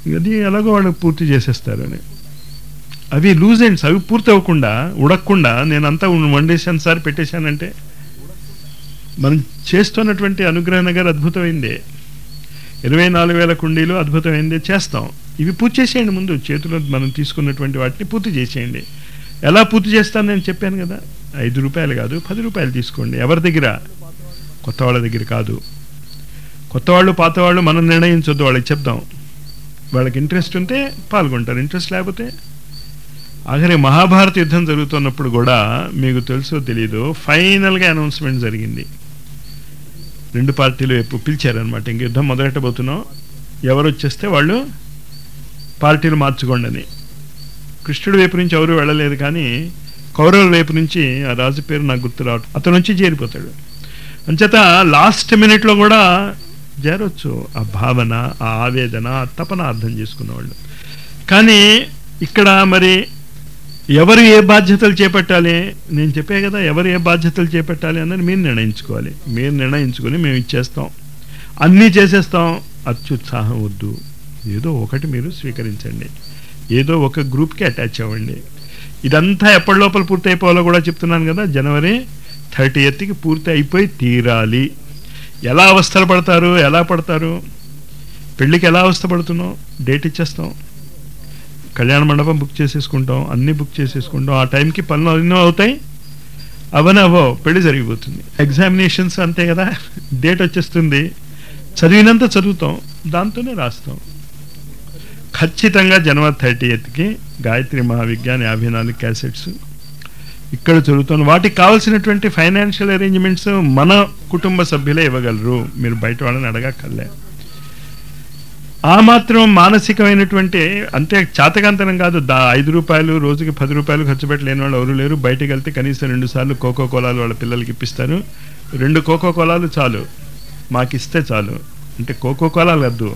అది ఎలాగో వాళ్ళు పూర్తి చేసేస్తారని అవి లూజ్ ఎండ్స్ అవి పూర్తి అవ్వకుండా ఉడకకుండా నేను అంతా వండేసాను సార్ పెట్టేశానంటే మనం చేస్తున్నటువంటి అనుగ్రహ నగర్ అద్భుతమైందే ఇరవై నాలుగు వేల కుండీలు అద్భుతమైందే చేస్తాం ఇవి పూర్తి చేసేయండి ముందు చేతిలో మనం తీసుకున్నటువంటి వాటిని పూర్తి చేసేయండి ఎలా పూర్తి చేస్తాను నేను చెప్పాను కదా ఐదు రూపాయలు కాదు పది రూపాయలు తీసుకోండి ఎవరి దగ్గర కొత్త వాళ్ళ దగ్గర కాదు కొత్త వాళ్ళు పాత వాళ్ళు మనం నిర్ణయించొద్దు వాళ్ళకి చెప్దాం వాళ్ళకి ఇంట్రెస్ట్ ఉంటే పాల్గొంటారు ఇంట్రెస్ట్ లేకపోతే ఆఖరి మహాభారత యుద్ధం జరుగుతున్నప్పుడు కూడా మీకు తెలుసో తెలీదు ఫైనల్గా అనౌన్స్మెంట్ జరిగింది రెండు పార్టీలు ఎప్పుడు పిలిచారనమాట ఇంక యుద్ధం మొదలెట్టబోతున్నాం ఎవరు వచ్చేస్తే వాళ్ళు పార్టీలు మార్చుకోండి అని కృష్ణుడి వైపు నుంచి ఎవరు వెళ్ళలేదు కానీ కౌరవుల వైపు నుంచి ఆ రాజు పేరు నాకు గుర్తు రావట్లేదు అతను నుంచి చేరిపోతాడు అంచేత లాస్ట్ మినిట్లో కూడా చేరొచ్చు ఆ భావన ఆ ఆవేదన ఆ తపన అర్థం చేసుకున్నవాళ్ళు కానీ ఇక్కడ మరి ఎవరు ఏ బాధ్యతలు చేపట్టాలి నేను చెప్పే కదా ఎవరు ఏ బాధ్యతలు చేపట్టాలి అన్నది మీరు నిర్ణయించుకోవాలి మీరు నిర్ణయించుకొని మేము ఇచ్చేస్తాం అన్నీ చేసేస్తాం అత్యుత్సాహం వద్దు ఏదో ఒకటి మీరు స్వీకరించండి ఏదో ఒక గ్రూప్కి అటాచ్ అవ్వండి ఇదంతా ఎప్పటి లోపల పూర్తి అయిపోవాలో కూడా చెప్తున్నాను కదా జనవరి థర్టీ ఎత్కి పూర్తి అయిపోయి తీరాలి ఎలా అవస్థలు పడతారు ఎలా పడతారు పెళ్ళికి ఎలా అవస్థ పడుతున్నాం డేట్ ఇచ్చేస్తాం కళ్యాణ మండపం బుక్ చేసేసుకుంటాం అన్నీ బుక్ చేసేసుకుంటాం ఆ టైంకి పనులు ఎన్నో అవుతాయి అవని అవో పెళ్లి జరిగిపోతుంది ఎగ్జామినేషన్స్ అంతే కదా డేట్ వచ్చేస్తుంది చదివినంత చదువుతాం దాంతోనే రాస్తాం ఖచ్చితంగా జనవరి థర్టీ ఎయిత్కి గాయత్రి మహావిజ్ఞాన్ యాభై నాలుగు క్యాసెట్స్ ఇక్కడ చదువుతాను వాటికి కావాల్సినటువంటి ఫైనాన్షియల్ అరేంజ్మెంట్స్ మన కుటుంబ సభ్యులే ఇవ్వగలరు మీరు బయట వాళ్ళని అడగక్కర్లే ఆ మాత్రం మానసికమైనటువంటి అంతే చాతకాంతనం కాదు దా ఐదు రూపాయలు రోజుకి పది రూపాయలు ఖర్చు పెట్టలేని వాళ్ళు ఎవరు లేరు బయటకు వెళ్తే కనీసం రెండు సార్లు కోకో కోలాలు వాళ్ళ పిల్లలకి ఇప్పిస్తారు రెండు కోకో కోలాలు చాలు మాకు ఇస్తే చాలు అంటే కోకో కోలాలు వద్దు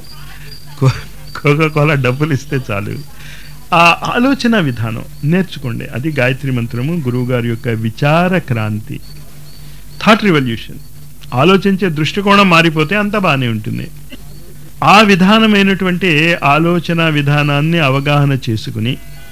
కోకో కోలా డబ్బులు ఇస్తే చాలు ఆ ఆలోచన విధానం నేర్చుకోండి అది గాయత్రి మంత్రము గురువు గారి యొక్క విచార క్రాంతి థాట్ రివల్యూషన్ ఆలోచించే దృష్టికోణం మారిపోతే అంత బాగానే ఉంటుంది ఆ విధానమైనటువంటి ఆలోచన విధానాన్ని అవగాహన చేసుకుని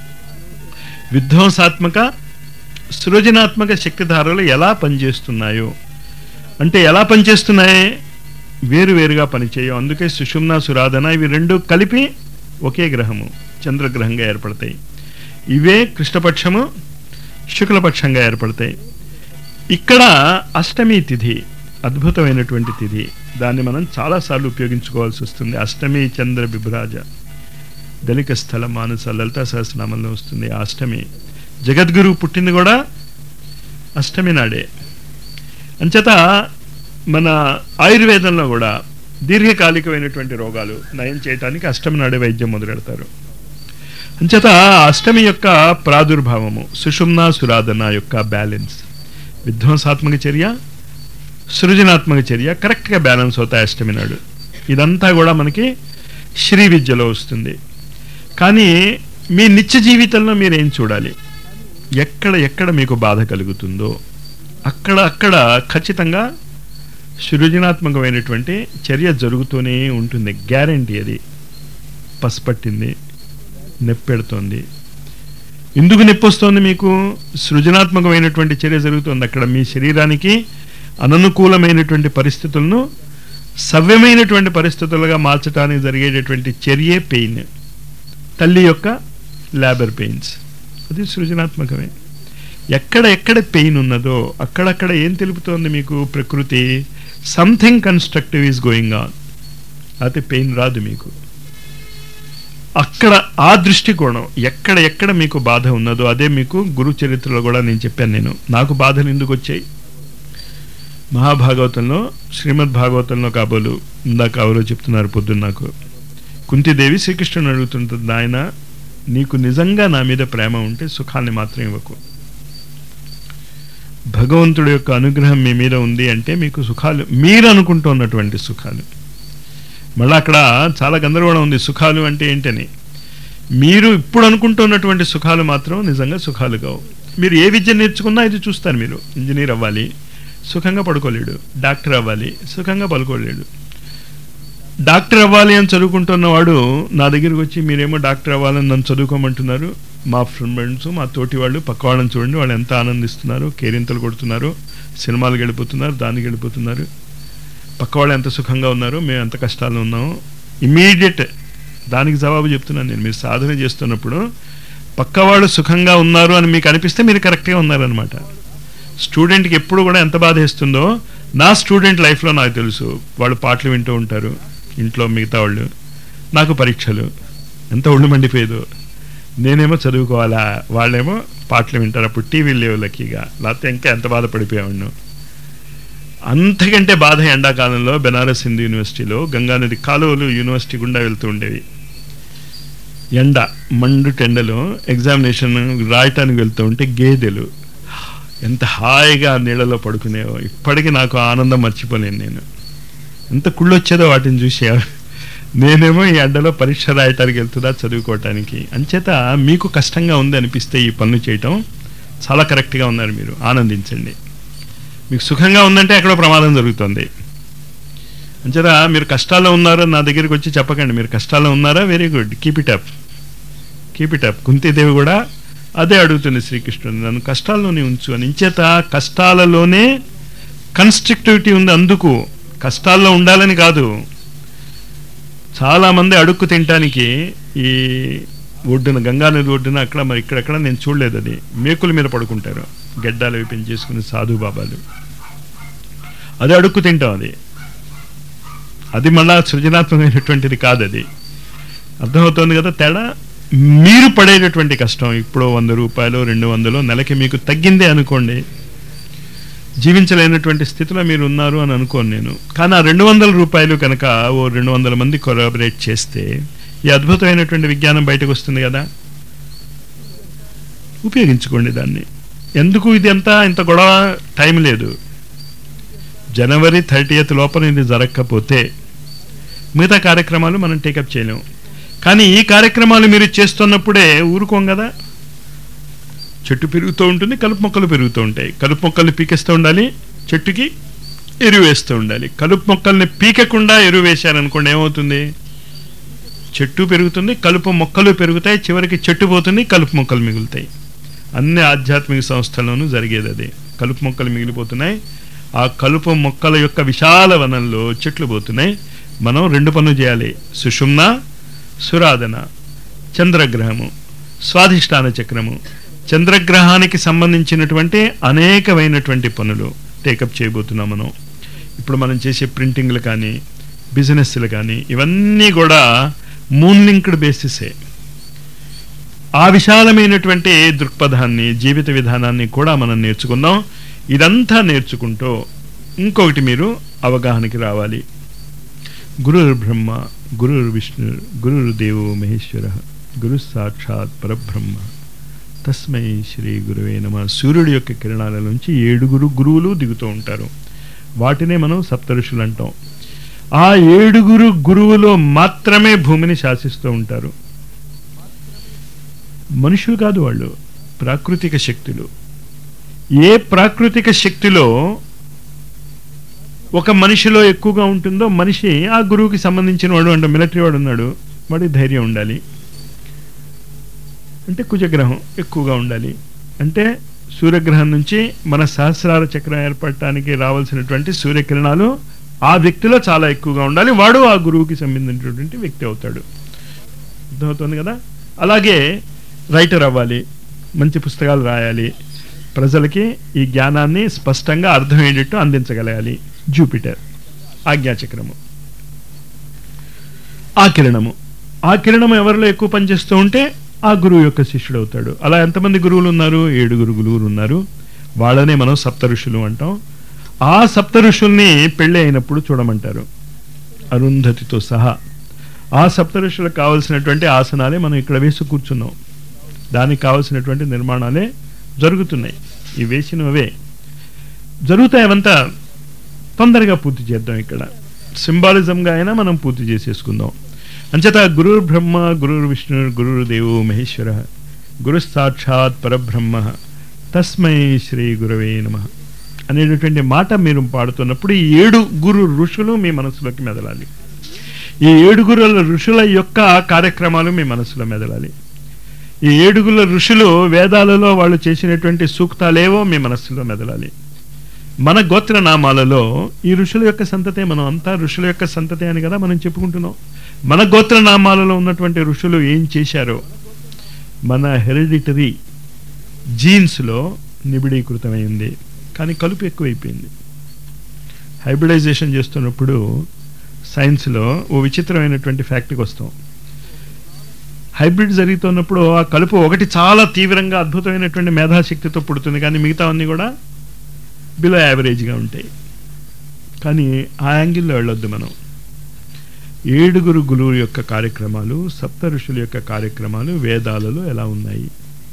విధ్వంసాత్మక సృజనాత్మక శక్తిధారలు ఎలా పనిచేస్తున్నాయో అంటే ఎలా పనిచేస్తున్నాయి వేరువేరుగా పనిచేయవు అందుకే సుషుమ్న సురాధన ఇవి రెండు కలిపి ఒకే గ్రహము చంద్రగ్రహంగా ఏర్పడతాయి ఇవే కృష్ణపక్షము శుక్లపక్షంగా ఏర్పడతాయి ఇక్కడ అష్టమి తిథి అద్భుతమైనటువంటి తిథి దాన్ని మనం చాలాసార్లు ఉపయోగించుకోవాల్సి వస్తుంది అష్టమి చంద్ర బిభ్రాజ దళిక స్థల మానస లలితా సహస్రనామంలో వస్తుంది ఆ అష్టమి జగద్గురు పుట్టింది కూడా అష్టమి నాడే అంచేత మన ఆయుర్వేదంలో కూడా దీర్ఘకాలికమైనటువంటి రోగాలు నయం చేయడానికి అష్టమి నాడే వైద్యం మొదలెడతారు అంచేత అష్టమి యొక్క ప్రాదుర్భావము సుషుమ్న సురాధన యొక్క బ్యాలెన్స్ విధ్వంసాత్మక చర్య సృజనాత్మక చర్య కరెక్ట్గా బ్యాలెన్స్ అవుతాయి అష్టమి నాడు ఇదంతా కూడా మనకి శ్రీ విద్యలో వస్తుంది కానీ మీ నిత్య జీవితంలో మీరు ఏం చూడాలి ఎక్కడ ఎక్కడ మీకు బాధ కలుగుతుందో అక్కడ అక్కడ ఖచ్చితంగా సృజనాత్మకమైనటువంటి చర్య జరుగుతూనే ఉంటుంది గ్యారంటీ అది పసిపట్టింది నొప్పెడుతోంది ఎందుకు నొప్పి వస్తుంది మీకు సృజనాత్మకమైనటువంటి చర్య జరుగుతుంది అక్కడ మీ శరీరానికి అననుకూలమైనటువంటి పరిస్థితులను సవ్యమైనటువంటి పరిస్థితులుగా మార్చడానికి జరిగేటటువంటి చర్యే పెయిన్ తల్లి యొక్క లేబర్ పెయిన్స్ అది సృజనాత్మకమే ఎక్కడ ఎక్కడ పెయిన్ ఉన్నదో అక్కడక్కడ ఏం తెలుపుతోంది మీకు ప్రకృతి something constructive is going on అయితే పెయిన్ రాదు మీకు అక్కడ ఆ దృష్టికోణం ఎక్కడ ఎక్కడ మీకు బాధ ఉన్నదో అదే మీకు గురు చరిత్రలో కూడా నేను చెప్పాను నేను నాకు బాధలు ఎందుకు వచ్చాయి మహాభాగవతంలో శ్రీమద్ భాగవతంలో కాబోలు ఇందాక ఎవరో చెప్తున్నారు పొద్దున్న నాకు కుంతిదేవి శ్రీకృష్ణుని అడుగుతుంటుంది ఆయన నీకు నిజంగా నా మీద ప్రేమ ఉంటే సుఖాన్ని మాత్రం ఇవ్వకు భగవంతుడి యొక్క అనుగ్రహం మీ మీద ఉంది అంటే మీకు సుఖాలు మీరు అనుకుంటున్నటువంటి సుఖాలు మళ్ళీ అక్కడ చాలా గందరగోళం ఉంది సుఖాలు అంటే ఏంటని మీరు ఇప్పుడు అనుకుంటున్నటువంటి సుఖాలు మాత్రం నిజంగా సుఖాలు కావు మీరు ఏ విద్య నేర్చుకున్నా ఇది చూస్తారు మీరు ఇంజనీర్ అవ్వాలి సుఖంగా పడుకోలేడు డాక్టర్ అవ్వాలి సుఖంగా పడుకోలేడు డాక్టర్ అవ్వాలి అని చదువుకుంటున్నవాడు నా దగ్గరికి వచ్చి మీరేమో డాక్టర్ అవ్వాలని నన్ను చదువుకోమంటున్నారు మా ఫ్రెండ్స్ మా తోటి వాళ్ళు పక్క వాళ్ళని చూడండి వాళ్ళు ఎంత ఆనందిస్తున్నారు కేరింతలు కొడుతున్నారు సినిమాలకు వెళ్ళిపోతున్నారు దానికి వెళ్ళిపోతున్నారు పక్క వాళ్ళు ఎంత సుఖంగా ఉన్నారు మేము ఎంత కష్టాలు ఉన్నాము ఇమీడియట్ దానికి జవాబు చెప్తున్నాను నేను మీరు సాధన చేస్తున్నప్పుడు పక్క వాళ్ళు సుఖంగా ఉన్నారు అని మీకు అనిపిస్తే మీరు కరెక్ట్గా ఉన్నారనమాట స్టూడెంట్కి ఎప్పుడు కూడా ఎంత బాధ వేస్తుందో నా స్టూడెంట్ లైఫ్లో నాకు తెలుసు వాళ్ళు పాటలు వింటూ ఉంటారు ఇంట్లో మిగతా వాళ్ళు నాకు పరీక్షలు ఎంత ఒళ్ళు మండిపోయేదో నేనేమో చదువుకోవాలా వాళ్ళేమో పాటలు వింటారు అప్పుడు టీవీ లేవు లక్కీగా లేకపోతే ఇంకా ఎంత బాధపడిపోయాను అంతకంటే బాధ ఎండాకాలంలో బెనారస్ హిందూ యూనివర్సిటీలో గంగానది కాలువలు యూనివర్సిటీ గుండా వెళ్తూ ఉండేవి ఎండ మండు టెండలో ఎగ్జామినేషన్ రాయటానికి వెళ్తూ ఉంటే గేదెలు ఎంత హాయిగా ఆ నీళ్ళలో పడుకునేవో ఇప్పటికీ నాకు ఆనందం మర్చిపోలేను నేను ఎంత కుళ్ళొచ్చేదో వాటిని చూసా నేనేమో ఈ అడ్డలో పరీక్ష రాయటానికి వెళ్తుందా చదువుకోవటానికి అంచేత మీకు కష్టంగా ఉంది అనిపిస్తే ఈ పనులు చేయటం చాలా కరెక్ట్గా ఉన్నారు మీరు ఆనందించండి మీకు సుఖంగా ఉందంటే ఎక్కడో ప్రమాదం జరుగుతుంది అంచేత మీరు కష్టాల్లో ఉన్నారో నా దగ్గరికి వచ్చి చెప్పకండి మీరు కష్టాల్లో ఉన్నారా very good keep it up keep it up కుంతీదేవి కూడా అదే అడుగుతుంది శ్రీకృష్ణుడు నన్ను కష్టాల్లోనే ఉంచు అని ఇంచేత కష్టాలలోనే కన్స్ట్రక్టివిటీ ఉంది అందుకు కష్టాల్లో ఉండాలని కాదు చాలామంది అడుక్కు తినటానికి ఈ ఒడ్డున గంగానది ఒడ్డున అక్కడ మరి ఇక్కడెక్కడ నేను చూడలేదు అది మేకుల మీద పడుకుంటారు గడ్డాలు అవి పెంచేసుకుని సాధు బాబాలు అది అడుక్కు తింటాం అది అది మళ్ళా సృజనాత్మకమైనటువంటిది కాదు అది అర్థమవుతోంది కదా తేడా మీరు పడేటటువంటి కష్టం ఇప్పుడు వంద రూపాయలు రెండు వందలు నెలకి మీకు తగ్గిందే అనుకోండి జీవించలేనటువంటి స్థితిలో మీరు ఉన్నారు అని అనుకోను నేను కానీ ఆ రెండు వందల రూపాయలు కనుక ఓ రెండు వందల మంది కొలాబరేట్ చేస్తే ఈ అద్భుతమైనటువంటి విజ్ఞానం బయటకు వస్తుంది కదా ఉపయోగించుకోండి దాన్ని ఎందుకు ఇది అంతా ఇంత గొడవ టైం లేదు జనవరి థర్టీయత్ లోపల ఇది జరగకపోతే మిగతా కార్యక్రమాలు మనం టేకప్ చేయలేము కానీ ఈ కార్యక్రమాలు మీరు చేస్తున్నప్పుడే ఊరుకోం కదా చెట్టు పెరుగుతూ ఉంటుంది కలుపు మొక్కలు పెరుగుతూ ఉంటాయి కలుపు మొక్కల్ని పీకేస్తూ ఉండాలి చెట్టుకి ఎరువు వేస్తూ ఉండాలి కలుపు మొక్కల్ని పీకకుండా ఎరువు వేశారనుకోండి ఏమవుతుంది చెట్టు పెరుగుతుంది కలుపు మొక్కలు పెరుగుతాయి చివరికి చెట్టు పోతుంది కలుపు మొక్కలు మిగులుతాయి అన్ని ఆధ్యాత్మిక సంస్థల్లోనూ జరిగేది అదే కలుపు మొక్కలు మిగిలిపోతున్నాయి ఆ కలుపు మొక్కల యొక్క విశాల వనంలో చెట్లు పోతున్నాయి మనం రెండు పనులు చేయాలి సుషుమ్న సురాధన చంద్రగ్రహము స్వాధిష్టాన చక్రము చంద్రగ్రహానికి సంబంధించినటువంటి అనేకమైనటువంటి పనులు టేకప్ చేయబోతున్నాం మనం ఇప్పుడు మనం చేసే ప్రింటింగ్లు కానీ బిజినెస్లు కానీ ఇవన్నీ కూడా మూన్ లింక్డ్ బేసిసే ఆ విశాలమైనటువంటి దృక్పథాన్ని జీవిత విధానాన్ని కూడా మనం నేర్చుకుందాం ఇదంతా నేర్చుకుంటూ ఇంకొకటి మీరు అవగాహనకి రావాలి గురుర్ బ్రహ్మ గురుర్ విష్ణు గురుర్ దేవో మహేశ్వర గురు సాక్షాత్ పరబ్రహ్మ తస్మై శ్రీ గురువే నమ సూర్యుడి యొక్క కిరణాల నుంచి ఏడుగురు గురువులు దిగుతూ ఉంటారు వాటినే మనం సప్తఋషులు అంటాం ఆ ఏడుగురు గురువులు మాత్రమే భూమిని శాసిస్తూ ఉంటారు మనుషులు కాదు వాళ్ళు ప్రాకృతిక శక్తులు ఏ ప్రాకృతిక శక్తిలో ఒక మనిషిలో ఎక్కువగా ఉంటుందో మనిషి ఆ గురువుకి సంబంధించిన వాడు అంటే మిలిటరీ వాడు ఉన్నాడు వాడికి ధైర్యం ఉండాలి అంటే కుజగ్రహం ఎక్కువగా ఉండాలి అంటే సూర్యగ్రహం నుంచి మన సహస్రార చక్రం ఏర్పడటానికి రావాల్సినటువంటి సూర్యకిరణాలు ఆ వ్యక్తిలో చాలా ఎక్కువగా ఉండాలి వాడు ఆ గురువుకి సంబంధించినటువంటి వ్యక్తి అవుతాడు అర్థమవుతుంది కదా అలాగే రైటర్ అవ్వాలి మంచి పుస్తకాలు రాయాలి ప్రజలకి ఈ జ్ఞానాన్ని స్పష్టంగా అర్థమయ్యేటట్టు అందించగలగాలి జూపిటర్ ఆజ్ఞాచక్రము ఆ కిరణము ఆ కిరణం ఎవరిలో ఎక్కువ పనిచేస్తూ ఉంటే ఆ గురువు యొక్క శిష్యుడు అవుతాడు అలా ఎంతమంది గురువులు ఉన్నారు ఏడుగురు గురువులు ఉన్నారు వాళ్ళనే మనం సప్త ఋషులు అంటాం ఆ సప్త ఋషుల్ని పెళ్ళి అయినప్పుడు చూడమంటారు అరుంధతితో సహా ఆ సప్త ఋషులకు కావలసినటువంటి ఆసనాలే మనం ఇక్కడ వేసి కూర్చున్నాం దానికి కావలసినటువంటి నిర్మాణాలే జరుగుతున్నాయి ఈ వేసినవే జరుగుతాయి అవంతా తొందరగా పూర్తి చేద్దాం ఇక్కడ సింబాలిజంగా అయినా మనం పూర్తి చేసేసుకుందాం అంచేత గురుర్ బ్రహ్మ గురుర్ విష్ణు గురుర్ దేవో మహేశ్వర గురు సాక్షాత్ పరబ్రహ్మ తస్మై శ్రీ గురవే నమ అనేటటువంటి మాట మీరు పాడుతున్నప్పుడు ఈ ఏడు గురు ఋషులు మీ మనసులోకి మెదలాలి ఈ ఏడుగురు ఋషుల యొక్క కార్యక్రమాలు మీ మనసులో మెదలాలి ఈ ఏడుగుల ఋషులు వేదాలలో వాళ్ళు చేసినటువంటి సూక్తాలేవో మీ మనస్సులో మెదలాలి మన గోత్ర నామాలలో ఈ ఋషుల యొక్క సంతతే మనం అంతా ఋషుల యొక్క సంతతే అని కదా మనం చెప్పుకుంటున్నాం మన గోత్ర నామాలలో ఉన్నటువంటి ఋషులు ఏం చేశారో మన హెరిడిటరీ జీన్స్లో నిబిడీకృతమైంది కానీ కలుపు ఎక్కువైపోయింది హైబ్రిడైజేషన్ చేస్తున్నప్పుడు సైన్స్లో ఓ విచిత్రమైనటువంటి ఫ్యాక్టరీకి వస్తాం హైబ్రిడ్ జరుగుతున్నప్పుడు ఆ కలుపు ఒకటి చాలా తీవ్రంగా అద్భుతమైనటువంటి మేధాశక్తితో పుడుతుంది కానీ మిగతావన్నీ కూడా బిలో యావరేజ్గా ఉంటాయి కానీ ఆ యాంగిల్లో వెళ్ళొద్దు మనం ఏడుగురు గురువు యొక్క కార్యక్రమాలు సప్త ఋషుల యొక్క కార్యక్రమాలు వేదాలలో ఎలా ఉన్నాయి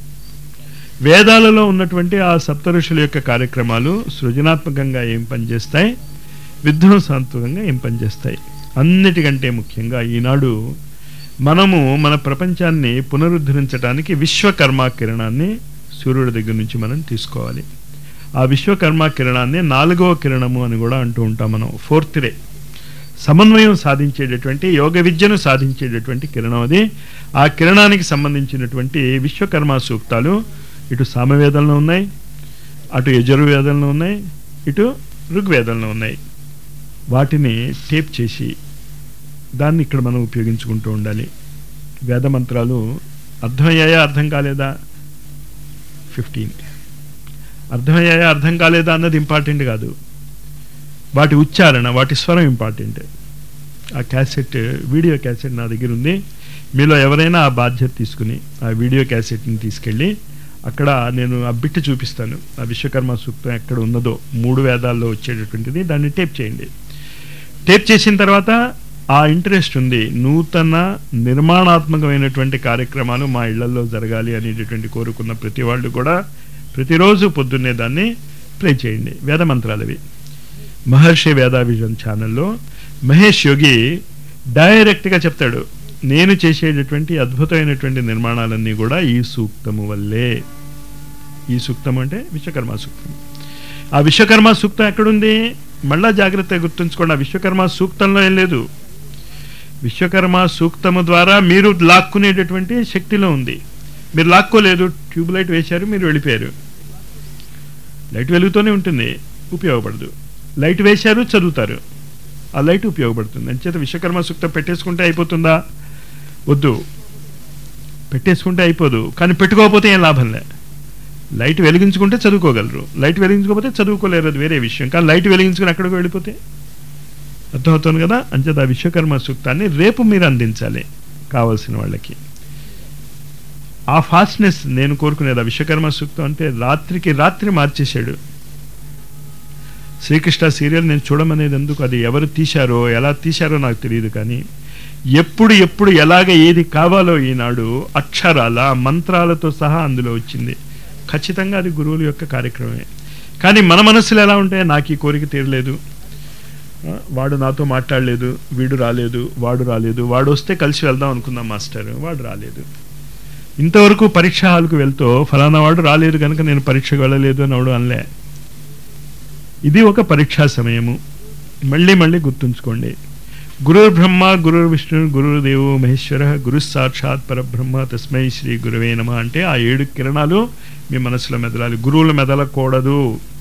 వేదాలలో ఉన్నటువంటి ఆ సప్త ఋషుల యొక్క కార్యక్రమాలు సృజనాత్మకంగా ఏం పనిచేస్తాయి విధ్వంసాత్మకంగా ఏం పనిచేస్తాయి అన్నిటికంటే ముఖ్యంగా ఈనాడు మనము మన ప్రపంచాన్ని పునరుద్ధరించడానికి విశ్వకర్మ కిరణాన్ని సూర్యుడి దగ్గర నుంచి మనం తీసుకోవాలి ఆ విశ్వకర్మ కిరణాన్ని నాలుగవ కిరణము అని కూడా అంటూ ఉంటాం మనం ఫోర్త్ రే సమన్వయం సాధించేటటువంటి యోగ విద్యను సాధించేటటువంటి కిరణం అది ఆ కిరణానికి సంబంధించినటువంటి విశ్వకర్మ సూక్తాలు ఇటు సామవేదంలో ఉన్నాయి అటు యజుర్వేదంలో ఉన్నాయి ఇటు ఋగ్వేదంలో ఉన్నాయి వాటిని టేప్ చేసి దాన్ని ఇక్కడ మనం ఉపయోగించుకుంటూ ఉండాలి వేద మంత్రాలు అర్థమయ్యాయా అర్థం కాలేదా ఫిఫ్టీన్ అర్థమయ్యాయా అర్థం కాలేదా అన్నది ఇంపార్టెంట్ కాదు వాటి ఉచ్చారణ వాటి స్వరం ఇంపార్టెంట్ ఆ క్యాసెట్ వీడియో క్యాసెట్ నా దగ్గర ఉంది మీలో ఎవరైనా ఆ బాధ్యత తీసుకుని ఆ వీడియో క్యాసెట్ని తీసుకెళ్ళి అక్కడ నేను ఆ బిట్ చూపిస్తాను ఆ విశ్వకర్మ సూక్తం ఎక్కడ ఉన్నదో మూడు వేదాల్లో వచ్చేటటువంటిది దాన్ని టేప్ చేయండి టేప్ చేసిన తర్వాత ఆ ఇంట్రెస్ట్ ఉంది నూతన నిర్మాణాత్మకమైనటువంటి కార్యక్రమాలు మా ఇళ్లలో జరగాలి అనేటటువంటి కోరుకున్న ప్రతి వాళ్ళు కూడా ప్రతిరోజు పొద్దున్నే దాన్ని ప్లే చేయండి వేద మంత్రాలు అవి మహర్షి వేదావిజన్ ఛానల్లో మహేష్ యోగి డైరెక్ట్గా చెప్తాడు నేను చేసేటటువంటి అద్భుతమైనటువంటి నిర్మాణాలన్నీ కూడా ఈ సూక్తము వల్లే ఈ సూక్తం అంటే విశ్వకర్మ సూక్తం ఆ విశ్వకర్మ సూక్తం ఎక్కడుంది మళ్ళా జాగ్రత్తగా గుర్తుంచుకోండి ఆ విశ్వకర్మ సూక్తంలో ఏం లేదు విశ్వకర్మ సూక్తము ద్వారా మీరు లాక్కునేటటువంటి శక్తిలో ఉంది మీరు లాక్కోలేదు ట్యూబ్ లైట్ వేశారు మీరు వెళ్ళిపోయారు లైట్ వెలుగుతూనే ఉంటుంది ఉపయోగపడదు లైట్ వేశారు చదువుతారు ఆ లైట్ ఉపయోగపడుతుంది అంచేత విశ్వకర్మ సూక్తం పెట్టేసుకుంటే అయిపోతుందా వద్దు పెట్టేసుకుంటే అయిపోదు కానీ పెట్టుకోకపోతే ఏం లాభంలే లైట్ వెలిగించుకుంటే చదువుకోగలరు లైట్ వెలిగించుకోకపోతే చదువుకోలేరు అది వేరే విషయం కానీ లైట్ వెలిగించుకుని అక్కడికి వెళ్ళిపోతే అర్థమవుతుంది కదా అంచేత ఆ విశ్వకర్మ సూక్తాన్ని రేపు మీరు అందించాలి కావాల్సిన వాళ్ళకి ఆ ఫాస్ట్నెస్ నేను కోరుకునేది ఆ విశ్వకర్మ సూక్తం అంటే రాత్రికి రాత్రి మార్చేశాడు శ్రీకృష్ణ సీరియల్ నేను చూడమనేది ఎందుకు అది ఎవరు తీశారో ఎలా తీశారో నాకు తెలియదు కానీ ఎప్పుడు ఎప్పుడు ఎలాగ ఏది కావాలో ఈనాడు అక్షరాల మంత్రాలతో సహా అందులో వచ్చింది ఖచ్చితంగా అది గురువుల యొక్క కార్యక్రమమే కానీ మన మనసులు ఎలా ఉంటాయి నాకు ఈ కోరిక తీరలేదు ఆ, వాడు నాతో మాట్లాడలేదు వీడు రాలేదు వాడు రాలేదు వాడు వస్తే కలిసి వెళ్దాం అనుకుందాం మాస్టర్ వాడు రాలేదు ఇంతవరకు పరీక్ష హాల్కు వెళ్తూ ఫలానా వాడు రాలేదు కనుక నేను పరీక్షకు వెళ్ళలేదు అని అవడు అనలే ఇది ఒక పరీక్షా సమయము మళ్ళీ మళ్ళీ గుర్తుంచుకోండి గురుర్ బ్రహ్మ గురుర్ విష్ణు గురుదేవు మహేశ్వర గురు సాక్షాత్ పరబ్రహ్మ తస్మై శ్రీ గురువే నమ అంటే ఆ ఏడు కిరణాలు మీ మనసులో మెదలాలి గురువులు మెదలకూడదు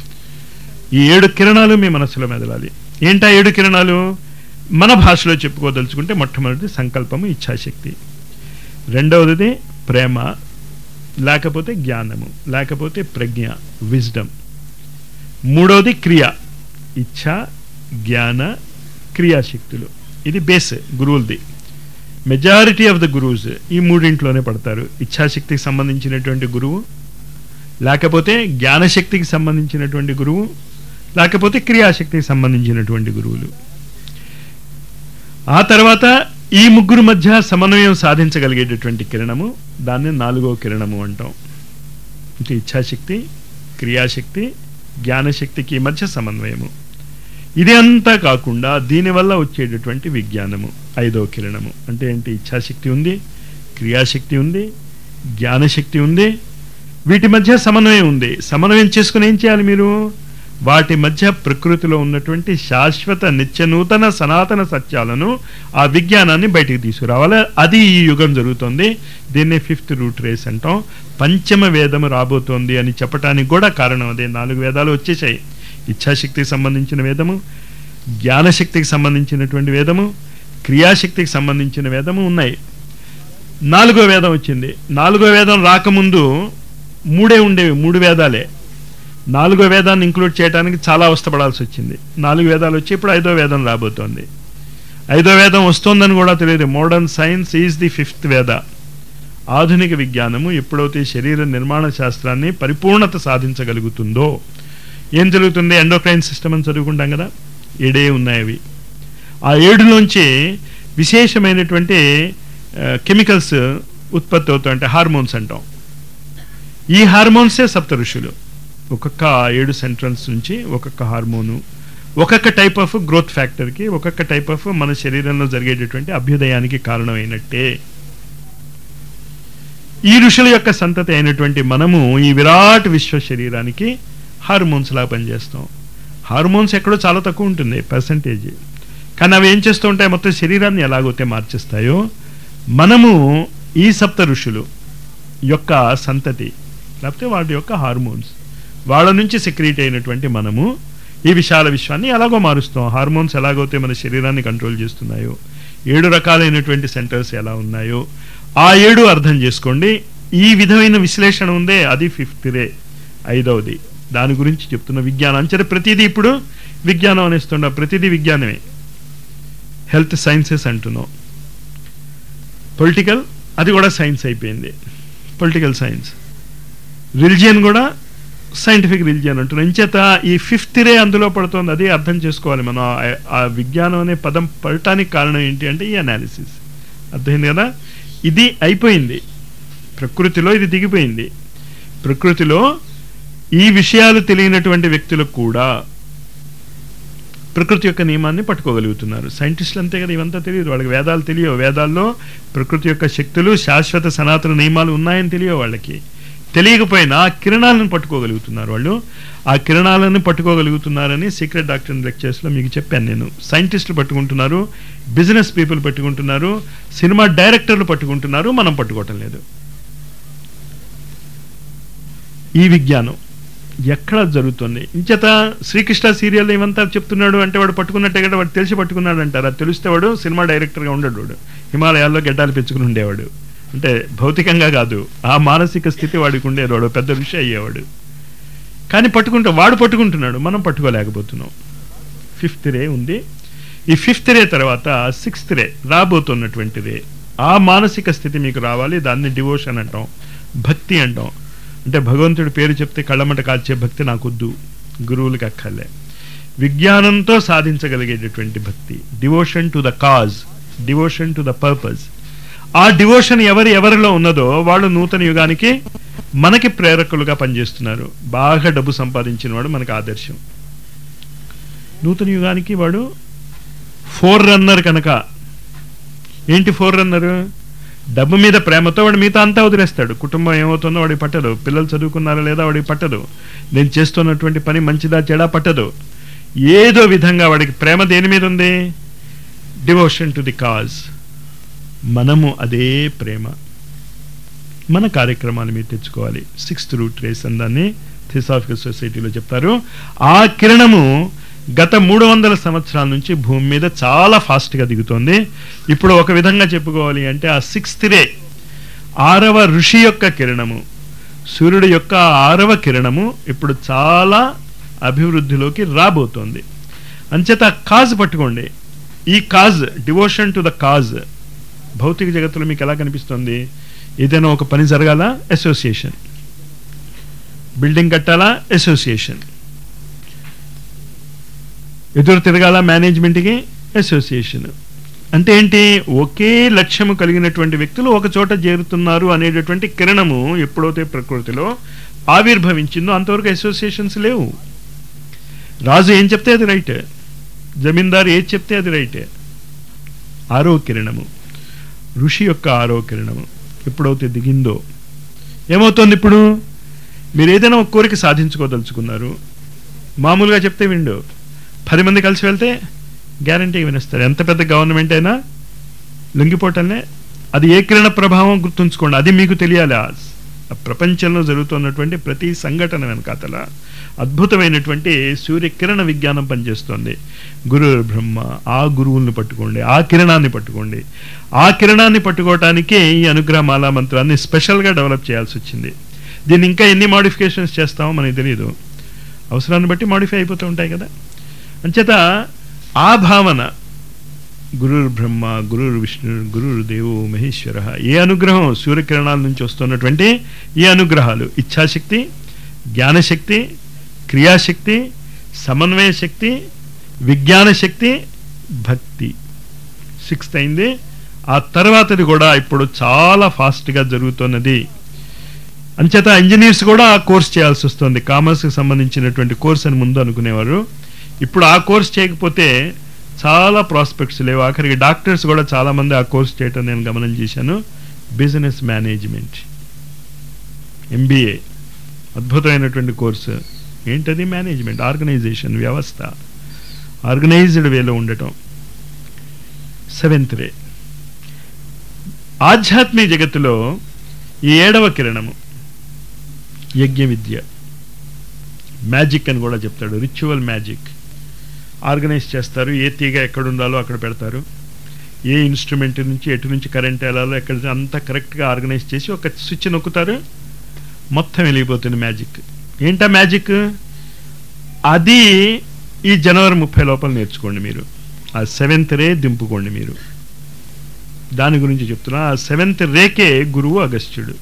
ఈ ఏడు కిరణాలు మీ మనసులో మెదలాలి ఏంటా ఏడు కిరణాలు మన భాషలో చెప్పుకోదలుచుకుంటే మొట్టమొదటి సంకల్పము ఇచ్ఛాశక్తి రెండవది ప్రేమ లేకపోతే జ్ఞానము లేకపోతే ప్రజ్ఞ విజ్డమ్ మూడవది క్రియ ఇచ్ఛ జ్ఞాన క్రియాశక్తులు ఇది బేస్ గురువులది మెజారిటీ ఆఫ్ ద గురువుస్ ఈ మూడింట్లోనే పడతారు ఇచ్ఛాశక్తికి సంబంధించినటువంటి గురువు లేకపోతే జ్ఞానశక్తికి సంబంధించినటువంటి గురువు లేకపోతే క్రియాశక్తికి సంబంధించినటువంటి గురువులు ఆ తర్వాత ఈ ముగ్గురు మధ్య సమన్వయం సాధించగలిగేటటువంటి కిరణము దాన్ని నాలుగో కిరణము అంటాం అంటే ఇచ్ఛాశక్తి క్రియాశక్తి జ్ఞానశక్తికి మధ్య సమన్వయము ఇది అంతా కాకుండా దీనివల్ల వచ్చేటటువంటి విజ్ఞానము ఐదో కిరణము అంటే ఏంటి ఇచ్ఛాశక్తి ఉంది క్రియాశక్తి ఉంది జ్ఞానశక్తి ఉంది వీటి మధ్య సమన్వయం ఉంది సమన్వయం చేసుకుని ఏం చేయాలి మీరు వాటి మధ్య ప్రకృతిలో ఉన్నటువంటి శాశ్వత నిత్యనూతన సనాతన సత్యాలను ఆ విజ్ఞానాన్ని బయటికి తీసుకురావాలి అది ఈ యుగం జరుగుతుంది దీన్ని ఫిఫ్త్ రూట్ రేస్ అంటాం పంచమ వేదము రాబోతోంది అని చెప్పడానికి కూడా కారణం అదే నాలుగు వేదాలు వచ్చేసాయి ఇచ్ఛాశక్తికి సంబంధించిన వేదము జ్ఞానశక్తికి సంబంధించినటువంటి వేదము క్రియాశక్తికి సంబంధించిన వేదము ఉన్నాయి నాలుగో వేదం వచ్చింది నాలుగో వేదం రాకముందు మూడే ఉండేవి మూడు వేదాలే నాలుగో వేదాన్ని ఇంక్లూడ్ చేయడానికి చాలా అవస్థపడాల్సి వచ్చింది నాలుగు వేదాలు వచ్చి ఇప్పుడు ఐదో వేదం రాబోతోంది ఐదో వేదం వస్తోందని కూడా తెలియదు modern science is the fifth Veda ఆధునిక విజ్ఞానము ఎప్పుడైతే శరీర నిర్మాణ శాస్త్రాన్ని పరిపూర్ణత సాధించగలుగుతుందో ఏం జరుగుతుంది ఎండోక్రైన్ సిస్టమ్ అని చదువుకుంటాం కదా ఏడే ఉన్నాయి అవి ఆ ఏడులోంచి విశేషమైనటువంటి కెమికల్స్ ఉత్పత్తి అవుతాయంటే హార్మోన్స్ అంటాం ఈ హార్మోన్సే సప్త ఋషులు ఒక్కొక్క ఏడు సెంట్రల్స్ నుంచి ఒక్కొక్క హార్మోను ఒక్కొక్క టైప్ ఆఫ్ గ్రోత్ ఫ్యాక్టర్కి ఒక్కొక్క టైప్ ఆఫ్ మన శరీరంలో జరిగేటటువంటి అభ్యుదయానికి కారణమైనట్టే ఈ ఋషుల యొక్క సంతతి అయినటువంటి మనము ఈ విరాట్ విశ్వ శరీరానికి హార్మోన్స్ లా పనిచేస్తాం హార్మోన్స్ ఎక్కడో చాలా తక్కువ ఉంటుంది పర్సంటేజ్ కానీ అవి ఏం చేస్తూ ఉంటాయి మొత్తం శరీరాన్ని ఎలాగైతే మార్చేస్తాయో మనము ఈ సప్త ఋషులు యొక్క సంతతి లేకపోతే వాటి యొక్క హార్మోన్స్ వాళ్ళ నుంచి సెక్రీట్ అయినటువంటి మనము ఈ విశాల విశ్వాన్ని ఎలాగో మారుస్తాం హార్మోన్స్ ఎలాగైతే మన శరీరాన్ని కంట్రోల్ చేస్తున్నాయో ఏడు రకాలైనటువంటి సెంటర్స్ ఎలా ఉన్నాయో ఆ ఏడు అర్థం చేసుకోండి ఈ విధమైన విశ్లేషణ ఉందే అది ఫిఫ్త్ రే ఐదవది దాని గురించి చెప్తున్న విజ్ఞానం అంచే ప్రతిదీ ఇప్పుడు విజ్ఞానం అనేస్తుండ ప్రతిదీ విజ్ఞానమే హెల్త్ సైన్సెస్ అంటున్నాం పొలిటికల్ అది కూడా సైన్స్ అయిపోయింది పొలిటికల్ సైన్స్ రిలిజియన్ కూడా సైంటిఫిక్ రిలిజియన్ అంటున్నాం ఇంచేత ఈ ఫిఫ్త్ రే అందులో పడుతుంది అది అర్థం చేసుకోవాలి మనం ఆ- ఆ విజ్ఞానం అనే పదం పడటానికి కారణం ఏంటి అంటే ఈ అనాలిసిస్ అర్థమైంది కదా ఇది అయిపోయింది ప్రకృతిలో ఇది దిగిపోయింది ప్రకృతిలో ఈ విషయాలు తెలియనటువంటి వ్యక్తులకు కూడా ప్రకృతి యొక్క నియమాన్ని పట్టుకోగలుగుతున్నారు సైంటిస్టులు అంతే కదా ఇవంతా తెలియదు వాళ్ళకి వేదాలు తెలియవు వేదాల్లో ప్రకృతి యొక్క శక్తులు శాశ్వత సనాతన నియమాలు ఉన్నాయని తెలియవు వాళ్ళకి తెలియకపోయినా ఆ కిరణాలను పట్టుకోగలుగుతున్నారు వాళ్ళు ఆ కిరణాలను పట్టుకోగలుగుతున్నారని సీక్రెట్ డాక్టర్ లెక్చర్స్లో మీకు చెప్పాను నేను సైంటిస్టులు పట్టుకుంటున్నారు బిజినెస్ పీపుల్ పట్టుకుంటున్నారు సినిమా డైరెక్టర్లు పట్టుకుంటున్నారు మనం పట్టుకోవటం లేదు ఈ విజ్ఞానం ఎక్కడ జరుగుతుంది ఇంచేత శ్రీకృష్ణ సీరియల్ ఏమంతా చెప్తున్నాడు అంటే వాడు పట్టుకున్నట్టే కదా వాడు తెలిసి పట్టుకున్నాడు అంటారు అది తెలిస్తే వాడు సినిమా డైరెక్టర్గా ఉండడు వాడు హిమాలయాల్లో గడ్డాలు పెంచుకుని ఉండేవాడు అంటే భౌతికంగా కాదు ఆ మానసిక స్థితి వాడికి ఉండేది వాడు పెద్ద ఋషి అయ్యేవాడు కానీ పట్టుకుంటే వాడు పట్టుకుంటున్నాడు మనం పట్టుకోలేకపోతున్నాం ఫిఫ్త్ రే ఉంది ఈ ఫిఫ్త్ రే తర్వాత సిక్స్త్ రే రాబోతున్నటువంటి రే ఆ మానసిక స్థితి మీకు రావాలి దాన్ని డివోషన్ అంటాం భక్తి అంటాం అంటే భగవంతుడి పేరు చెప్తే కళ్ళమట కాల్చే భక్తి నాకొద్దు గురువులకి అక్కర్లే విజ్ఞానంతో సాధించగలిగేటటువంటి భక్తి devotion to the cause devotion to the purpose ఆ డివోషన్ ఎవరు ఎవరిలో ఉన్నదో వాళ్ళు నూతన యుగానికి మనకి ప్రేరకులుగా పనిచేస్తున్నారు బాగా డబ్బు సంపాదించిన వాడు మనకు ఆదర్శం నూతన యుగానికి వాడు ఫోర్ రన్నర్ కనుక ఏంటి ఫోర్ రన్నర్ డబ్బు మీద ప్రేమతో వాడు మిగతా అంతా వదిలేస్తాడు కుటుంబం ఏమవుతుందో వాడికి పట్టదు పిల్లలు చదువుకున్నారా లేదా వాడికి పట్టదు నేను చేస్తున్నటువంటి పని మంచిదా చెడా పట్టదు ఏదో విధంగా వాడికి ప్రేమ దేని మీద ఉంది డివోషన్ టు ది కాజ్ మనము అదే ప్రేమ మన కార్యక్రమాలు మీరు తెచ్చుకోవాలి సిక్స్త్ రూట్ రేస్ అని దాన్ని థిసాఫికల్ సొసైటీలో చెప్తారు ఆ కిరణము గత మూడు వందల సంవత్సరాల నుంచి భూమి మీద చాలా ఫాస్ట్గా దిగుతోంది ఇప్పుడు ఒక విధంగా చెప్పుకోవాలి అంటే ఆ సిక్స్త్ రే ఆరవ ఋషి యొక్క కిరణము సూర్యుడి యొక్క ఆరవ కిరణము ఇప్పుడు చాలా అభివృద్ధిలోకి రాబోతోంది అంచేత కాజ్ పట్టుకోండి ఈ cause devotion to the cause భౌతిక జగత్తులో మీకు ఎలా కనిపిస్తుంది ఏదైనా ఒక పని జరగాల అసోసియేషన్ బిల్డింగ్ కట్టాలా అసోసియేషన్ ఎదురు తిరగాల మేనేజ్మెంట్కి అసోసియేషన్ అంటే ఏంటి ఒకే లక్ష్యము కలిగినటువంటి వ్యక్తులు ఒక చోట చేరుతున్నారు అనేటటువంటి కిరణము ఎప్పుడైతే ప్రకృతిలో ఆవిర్భవించిందో అంతవరకు అసోసియేషన్స్ లేవు రాజు ఏం చెప్తే అది రైట్ జమీందారు ఏది చెప్తే అది రైటే ఆరో కిరణము ఋషి యొక్క ఆరో కిరణము ఎప్పుడైతే దిగిందో ఏమవుతోంది ఇప్పుడు మీరు ఏదైనా ఒక కోరిక సాధించుకోదలుచుకున్నారు మామూలుగా చెప్తే విండు పది మంది కలిసి వెళ్తే గ్యారంటీగా వినిస్తారు ఎంత పెద్ద గవర్నమెంట్ అయినా లొంగిపోవటంలే అది ఏ కిరణ ప్రభావం గుర్తుంచుకోండి అది మీకు తెలియాలి ఆ ఆ ప్రపంచంలో జరుగుతున్నటువంటి ప్రతి సంఘటన వెనకాతల అద్భుతమైనటువంటి సూర్యకిరణ విజ్ఞానం పనిచేస్తుంది గురు బ్రహ్మ ఆ గురువుల్ని పట్టుకోండి ఆ కిరణాన్ని పట్టుకోండి ఆ కిరణాన్ని పట్టుకోవటానికి ఈ అనుగ్రహ మాలా మంత్రాన్ని స్పెషల్గా డెవలప్ చేయాల్సి వచ్చింది దీన్ని ఇంకా ఎన్ని మాడిఫికేషన్స్ చేస్తామో మనకి తెలియదు అవసరాన్ని బట్టి మాడిఫై అయిపోతూ ఉంటాయి కదా అంచేత ఆ భావన గురుర్ బ్రహ్మ గురుర్ విష్ణు గురుర్ దేవో మహేశ్వర ఏ అనుగ్రహం సూర్యకిరణాల నుంచి వస్తున్నటువంటి ఈ అనుగ్రహాలు ఇచ్ఛాశక్తి జ్ఞానశక్తి క్రియాశక్తి సమన్వయ శక్తి విజ్ఞాన శక్తి భక్తి సిక్స్త్ అయింది ఆ తర్వాతది కూడా ఇప్పుడు చాలా ఫాస్ట్గా జరుగుతున్నది అంచేత ఇంజనీర్స్ కూడా ఆ కోర్స్ చేయాల్సి వస్తుంది కామర్స్కి సంబంధించినటువంటి కోర్స్ అని ముందు అనుకునేవారు ఇప్పుడు ఆ కోర్స్ చేయకపోతే చాలా ప్రాస్పెక్ట్స్ లేవు ఆఖరికి డాక్టర్స్ కూడా చాలా మంది ఆ కోర్స్ చేయటం నేను గమనం చేశాను బిజినెస్ మేనేజ్మెంట్ ఎంబీఏ అద్భుతమైనటువంటి కోర్సు ఏంటది మేనేజ్మెంట్ ఆర్గనైజేషన్ వ్యవస్థ ఆర్గనైజ్డ్ వేలో ఉండటం సెవెంత్ రే ఆధ్యాత్మిక జగత్తులో ఈ ఏడవ కిరణము యజ్ఞ విద్య మ్యాజిక్ అని కూడా చెప్తాడు రిచువల్ మ్యాజిక్ ఆర్గనైజ్ చేస్తారు ఏ తీగ ఎక్కడ ఉండాలో అక్కడ పెడతారు ఏ ఇన్స్ట్రుమెంట్ నుంచి ఎటు నుంచి కరెంట్ వెళ్ళాలో ఎక్కడ అంతా కరెక్ట్గా ఆర్గనైజ్ చేసి ఒక స్విచ్ నొక్కుతారు మొత్తం వెలిగిపోతుంది మ్యాజిక్ ఏంటా మ్యాజిక్ అది ఈ జనవరి ముప్పై లోపల నేర్చుకోండి మీరు ఆ సెవెంత్ రే దింపుకోండి మీరు దాని గురించి చెప్తున్నా ఆ సెవెంత్ రేకే గురువు అగస్త్యుడు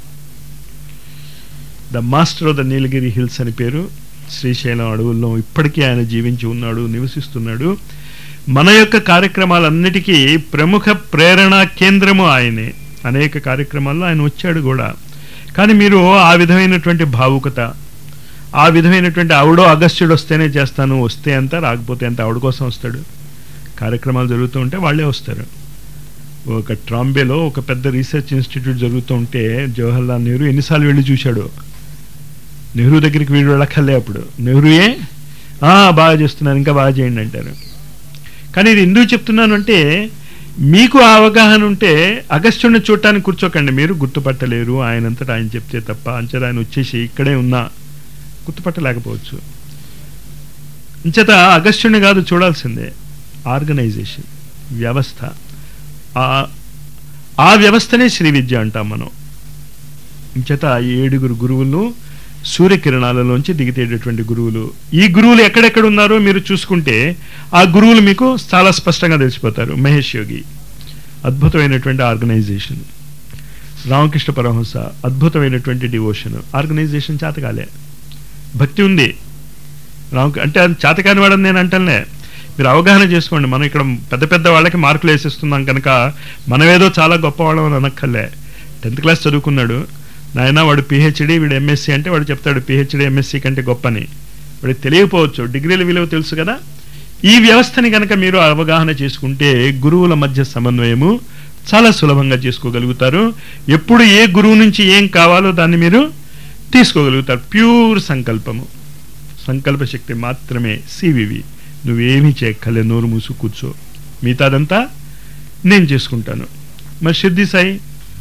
the master of the Nilgiri hills అని పేరు శ్రీశైలం అడవుల్లో ఇప్పటికీ ఆయన జీవించి ఉన్నాడు నివసిస్తున్నాడు మన యొక్క కార్యక్రమాలన్నిటికీ ప్రముఖ ప్రేరణ కేంద్రము ఆయనే అనేక కార్యక్రమాల్లో ఆయన వచ్చాడు కూడా కానీ మీరు ఆ విధమైనటువంటి భావుకత ఆ విధమైనటువంటి ఆవిడో అగస్త్యుడు వస్తేనే చేస్తాను వస్తే అంత రాకపోతే అంత ఆవిడ కోసం వస్తాడు కార్యక్రమాలు జరుగుతూ ఉంటే వాళ్ళే వస్తారు ఒక ట్రాంబేలో ఒక పెద్ద రీసెర్చ్ ఇన్స్టిట్యూట్ జరుగుతూ ఉంటే జవహర్లాల్ నెహ్రూ ఎన్నిసార్లు వెళ్ళి చూశాడు నెహ్రూ దగ్గరికి వీడు వెళ్ళక్కర్లే అప్పుడు నెహ్రూయే "ఆ, బాగా చేస్తున్నారు ఇంకా బాగా చేయండి అంటారు కానీ ఇది ఎందుకు చెప్తున్నాను అంటే మీకు ఆ అవగాహన ఉంటే అగస్త్యుడిని చూడటానికి కూర్చోకండి మీరు గుర్తుపట్టలేరు ఆయనంతటా ఆయన చెప్తే తప్ప అంచేత ఆయన వచ్చేసి ఇక్కడే ఉన్నా గుర్తుపట్టలేకపోవచ్చు అంచేత అగస్త్యుడిని కాదు చూడాల్సిందే ఆర్గనైజేషన్ వ్యవస్థ ఆ- ఆ వ్యవస్థనే శ్రీ విద్య అంటాం మనం ఇంచేత ఈ ఏడుగురు గురువులను సూర్యకిరణాలలోంచి దిగితేటటువంటి గురువులు ఈ గురువులు ఎక్కడెక్కడ ఉన్నారో మీరు చూసుకుంటే ఆ గురువులు మీకు చాలా స్పష్టంగా తెలిసిపోతారు మహేష్ యోగి అద్భుతమైనటువంటి ఆర్గనైజేషన్ రామకృష్ణ పరమహంస అద్భుతమైనటువంటి డివోషన్ ఆర్గనైజేషన్ చేతకాలే భక్తి ఉంది రామ అంటే అది చేతకాని వాడని నేను అంటలే మీరు అవగాహన చేసుకోండి మనం ఇక్కడ పెద్ద పెద్ద వాళ్ళకి మార్కులు వేసేస్తున్నాం కనుక మనమేదో చాలా గొప్పవాళ్ళం అని అనక్కర్లే టెన్త్ క్లాస్ చదువుకున్నాడు నాయన వాడు పిహెచ్డి వీడు ఎంఎస్సి అంటే వాడు చెప్తాడు పిహెచ్డి ఎంఎస్సి కంటే గొప్పని వాడికి తెలియకపోవచ్చు డిగ్రీల విలువ తెలుసు కదా ఈ వ్యవస్థని కనుక మీరు అవగాహన చేసుకుంటే గురువుల మధ్య సమన్వయము చాలా సులభంగా చేసుకోగలుగుతారు ఎప్పుడు ఏ గురువు నుంచి ఏం కావాలో దాన్ని మీరు తీసుకోగలుగుతారు ప్యూర్ సంకల్పము సంకల్ప శక్తి మాత్రమే సివివి నువ్వేమీ చేయక్కలే నోరు మూసు కూర్చో మిగతాదంతా నేను చేసుకుంటాను మరి సిద్ధి సాయి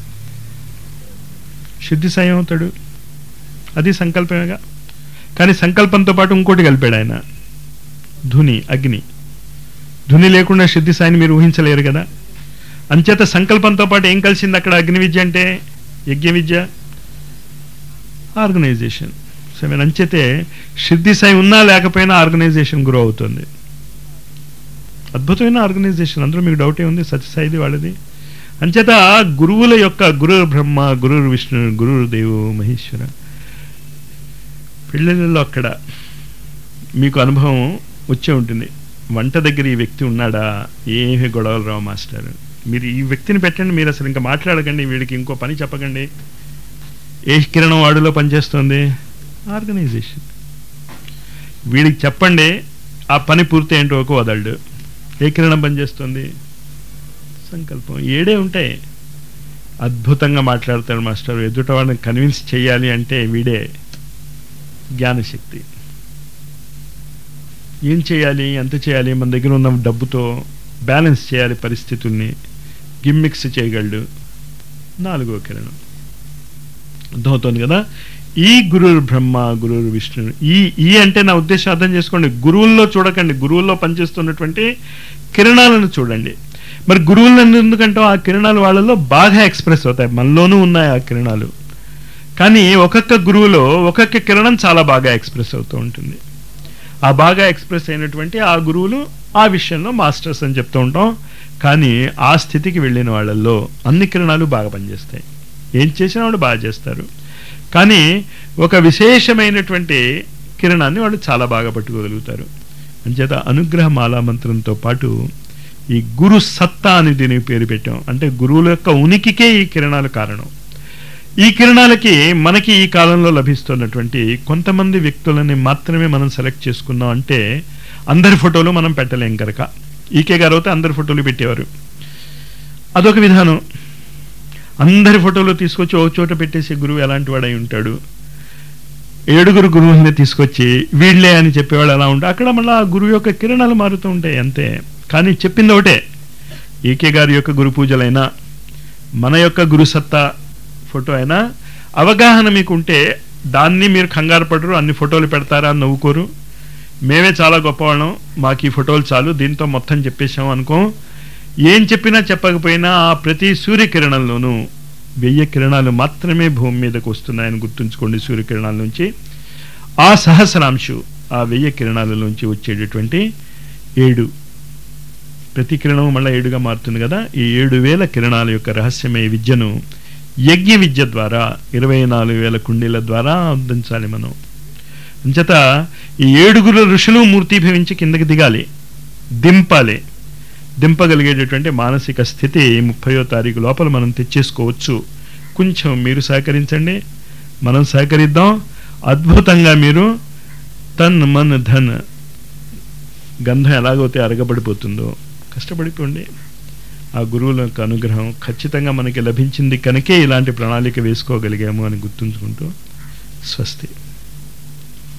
సిద్ధి సాయి అవుతాడు అది సంకల్పమేగా కానీ సంకల్పంతో పాటు ఇంకోటి కలిపాడు ఆయన ధుని అగ్ని ధుని లేకుండా సిద్ధి సాయిని మీరు ఊహించలేరు కదా అంచేత సంకల్పంతో పాటు ఏం కలిసింది అక్కడ అగ్ని విద్య అంటే యజ్ఞ విద్య ఆర్గనైజేషన్ సో మీరు అంచేతే సిద్ధి సాయి ఉన్నా లేకపోయినా ఆర్గనైజేషన్ గ్రో అవుతుంది అద్భుతమైన ఆర్గనైజేషన్ అందులో మీకు డౌటే ఉంది సత్యసాయిది వాళ్ళది అంచేత గురువుల యొక్క గురు బ్రహ్మ గురు విష్ణు గురు దేవు మహేశ్వర పెళ్ళిళ్ళలో అక్కడ మీకు అనుభవం వచ్చే ఉంటుంది వంట దగ్గర ఈ వ్యక్తి ఉన్నాడా ఏమి గొడవలు రావు మాస్టర్ మీరు ఈ వ్యక్తిని పెట్టండి మీరు అసలు ఇంకా మాట్లాడకండి వీడికి ఇంకో పని చెప్పకండి ఏ కిరణం వాడులో పనిచేస్తుంది ఆర్గనైజేషన్ వీడికి చెప్పండి ఆ పని పూర్తి ఏంటో ఒక వదలడు ఏ కిరణం పనిచేస్తుంది సంకల్పం ఏడే ఉంటాయి అద్భుతంగా మాట్లాడతాడు మాస్టర్ ఎదుట వాళ్ళని కన్విన్స్ చేయాలి అంటే వీడే జ్ఞానశక్తి ఏం చేయాలి ఎంత చేయాలి మన దగ్గర ఉన్న డబ్బుతో బ్యాలెన్స్ చేయాలి పరిస్థితుల్ని గిమ్మిక్స్ చేయగలడు నాలుగో కిరణం అర్థమవుతుంది కదా ఈ గురువు బ్రహ్మ గురువు విష్ణు ఈ ఈ అంటే నా ఉద్దేశం అర్థం చేసుకోండి గురువుల్లో చూడకండి గురువుల్లో పనిచేస్తున్నటువంటి కిరణాలను చూడండి మరి గురువులను ఎందుకంటే ఆ కిరణాలు వాళ్ళలో బాగా ఎక్స్ప్రెస్ అవుతాయి మనలోనూ ఉన్నాయి ఆ కిరణాలు కానీ ఒక్కొక్క గురువులో ఒక్కొక్క కిరణం చాలా బాగా ఎక్స్ప్రెస్ అవుతూ ఉంటుంది ఆ బాగా ఎక్స్ప్రెస్ అయినటువంటి ఆ గురువులు ఆ విషయంలో మాస్టర్స్ అని చెప్తూ ఉంటాం కానీ ఆ స్థితికి వెళ్ళిన వాళ్ళల్లో అన్ని కిరణాలు బాగా పనిచేస్తాయి ఏం చేసినా వాళ్ళు బాగా చేస్తారు కానీ ఒక విశేషమైనటువంటి కిరణాన్ని వాళ్ళు చాలా బాగా పట్టుకోగలుగుతారు అంచేత అనుగ్రహ మాలా మంత్రంతో పాటు ఈ గురు సత్తా అని దీనికి పేరు పెట్టాం అంటే గురువుల యొక్క ఉనికికే ఈ కిరణాలు కారణం ఈ కిరణాలకి మనకి ఈ కాలంలో లభిస్తున్నటువంటి కొంతమంది వ్యక్తులని మాత్రమే మనం సెలెక్ట్ చేసుకున్నాం అంటే అందరి ఫోటోలు మనం పెట్టలేం కనుక ఈకే గారు అయితే అందరి ఫోటోలు పెట్టేవారు అదొక విధానం అందరి ఫోటోలు తీసుకొచ్చి ఓ చోట పెట్టేసి గురువు ఎలాంటి వాడై ఉంటాడు ఏడుగురు గురువుల్ని తీసుకొచ్చి వీళ్ళే అని చెప్పేవాడు అలా ఉంటాడు అక్కడ మళ్ళీ ఆ గురువు యొక్క కిరణాలు మారుతూ ఉంటాయి అంతే కానీ చెప్పింది ఒకటే ఈకే గారి యొక్క గురు పూజలైనా మన యొక్క గురుసత్తా ఫోటో అయినా అవగాహన మీకు ఉంటే దాన్ని మీరు కంగారు పడరు అన్ని ఫోటోలు పెడతారా అని నవ్వుకోరు మేమే చాలా గొప్పవాళ్ళం మాకు ఈ ఫోటోలు చాలు దీంతో మొత్తం చెప్పేశాం అనుకో ఏం చెప్పినా చెప్పకపోయినా ఆ ప్రతి సూర్యకిరణంలోనూ వెయ్యి కిరణాలు మాత్రమే భూమి మీదకు వస్తున్నాయని గుర్తుంచుకోండి సూర్యకిరణాల నుంచి ఆ సహస్రాంశు ఆ వెయ్యి కిరణాల నుంచి వచ్చేటటువంటి ఏడు ప్రతి కిరణం మళ్ళీ ఏడుగా మారుతుంది కదా ఈ ఏడు వేల కిరణాల యొక్క రహస్యమయ విద్యను యజ్ఞ విద్య ద్వారా ఇరవై నాలుగు వేల కుండీల ద్వారా అందించాలి మనం అంచేత ఈ ఏడుగురు ఋషులు మూర్తిభవించి కిందకి దిగాలి దింపాలి దింపగలిగేటటువంటి మానసిక స్థితి ముప్పయో తారీఖు లోపల మనం తెచ్చేసుకోవచ్చు కొంచెం మీరు సహకరించండి మనం సహకరిద్దాం అద్భుతంగా మీరు తన్ మన్ ధన్ గంధం ఎలాగైతే అరగబడిపోతుందో కష్టపడిపోండి ఆ గురువుల యొక్క అనుగ్రహం ఖచ్చితంగా మనకి లభించింది కనుకే ఇలాంటి ప్రణాళిక వేసుకోగలిగాము అని గుర్తుంచుకుంటూ స్వస్తి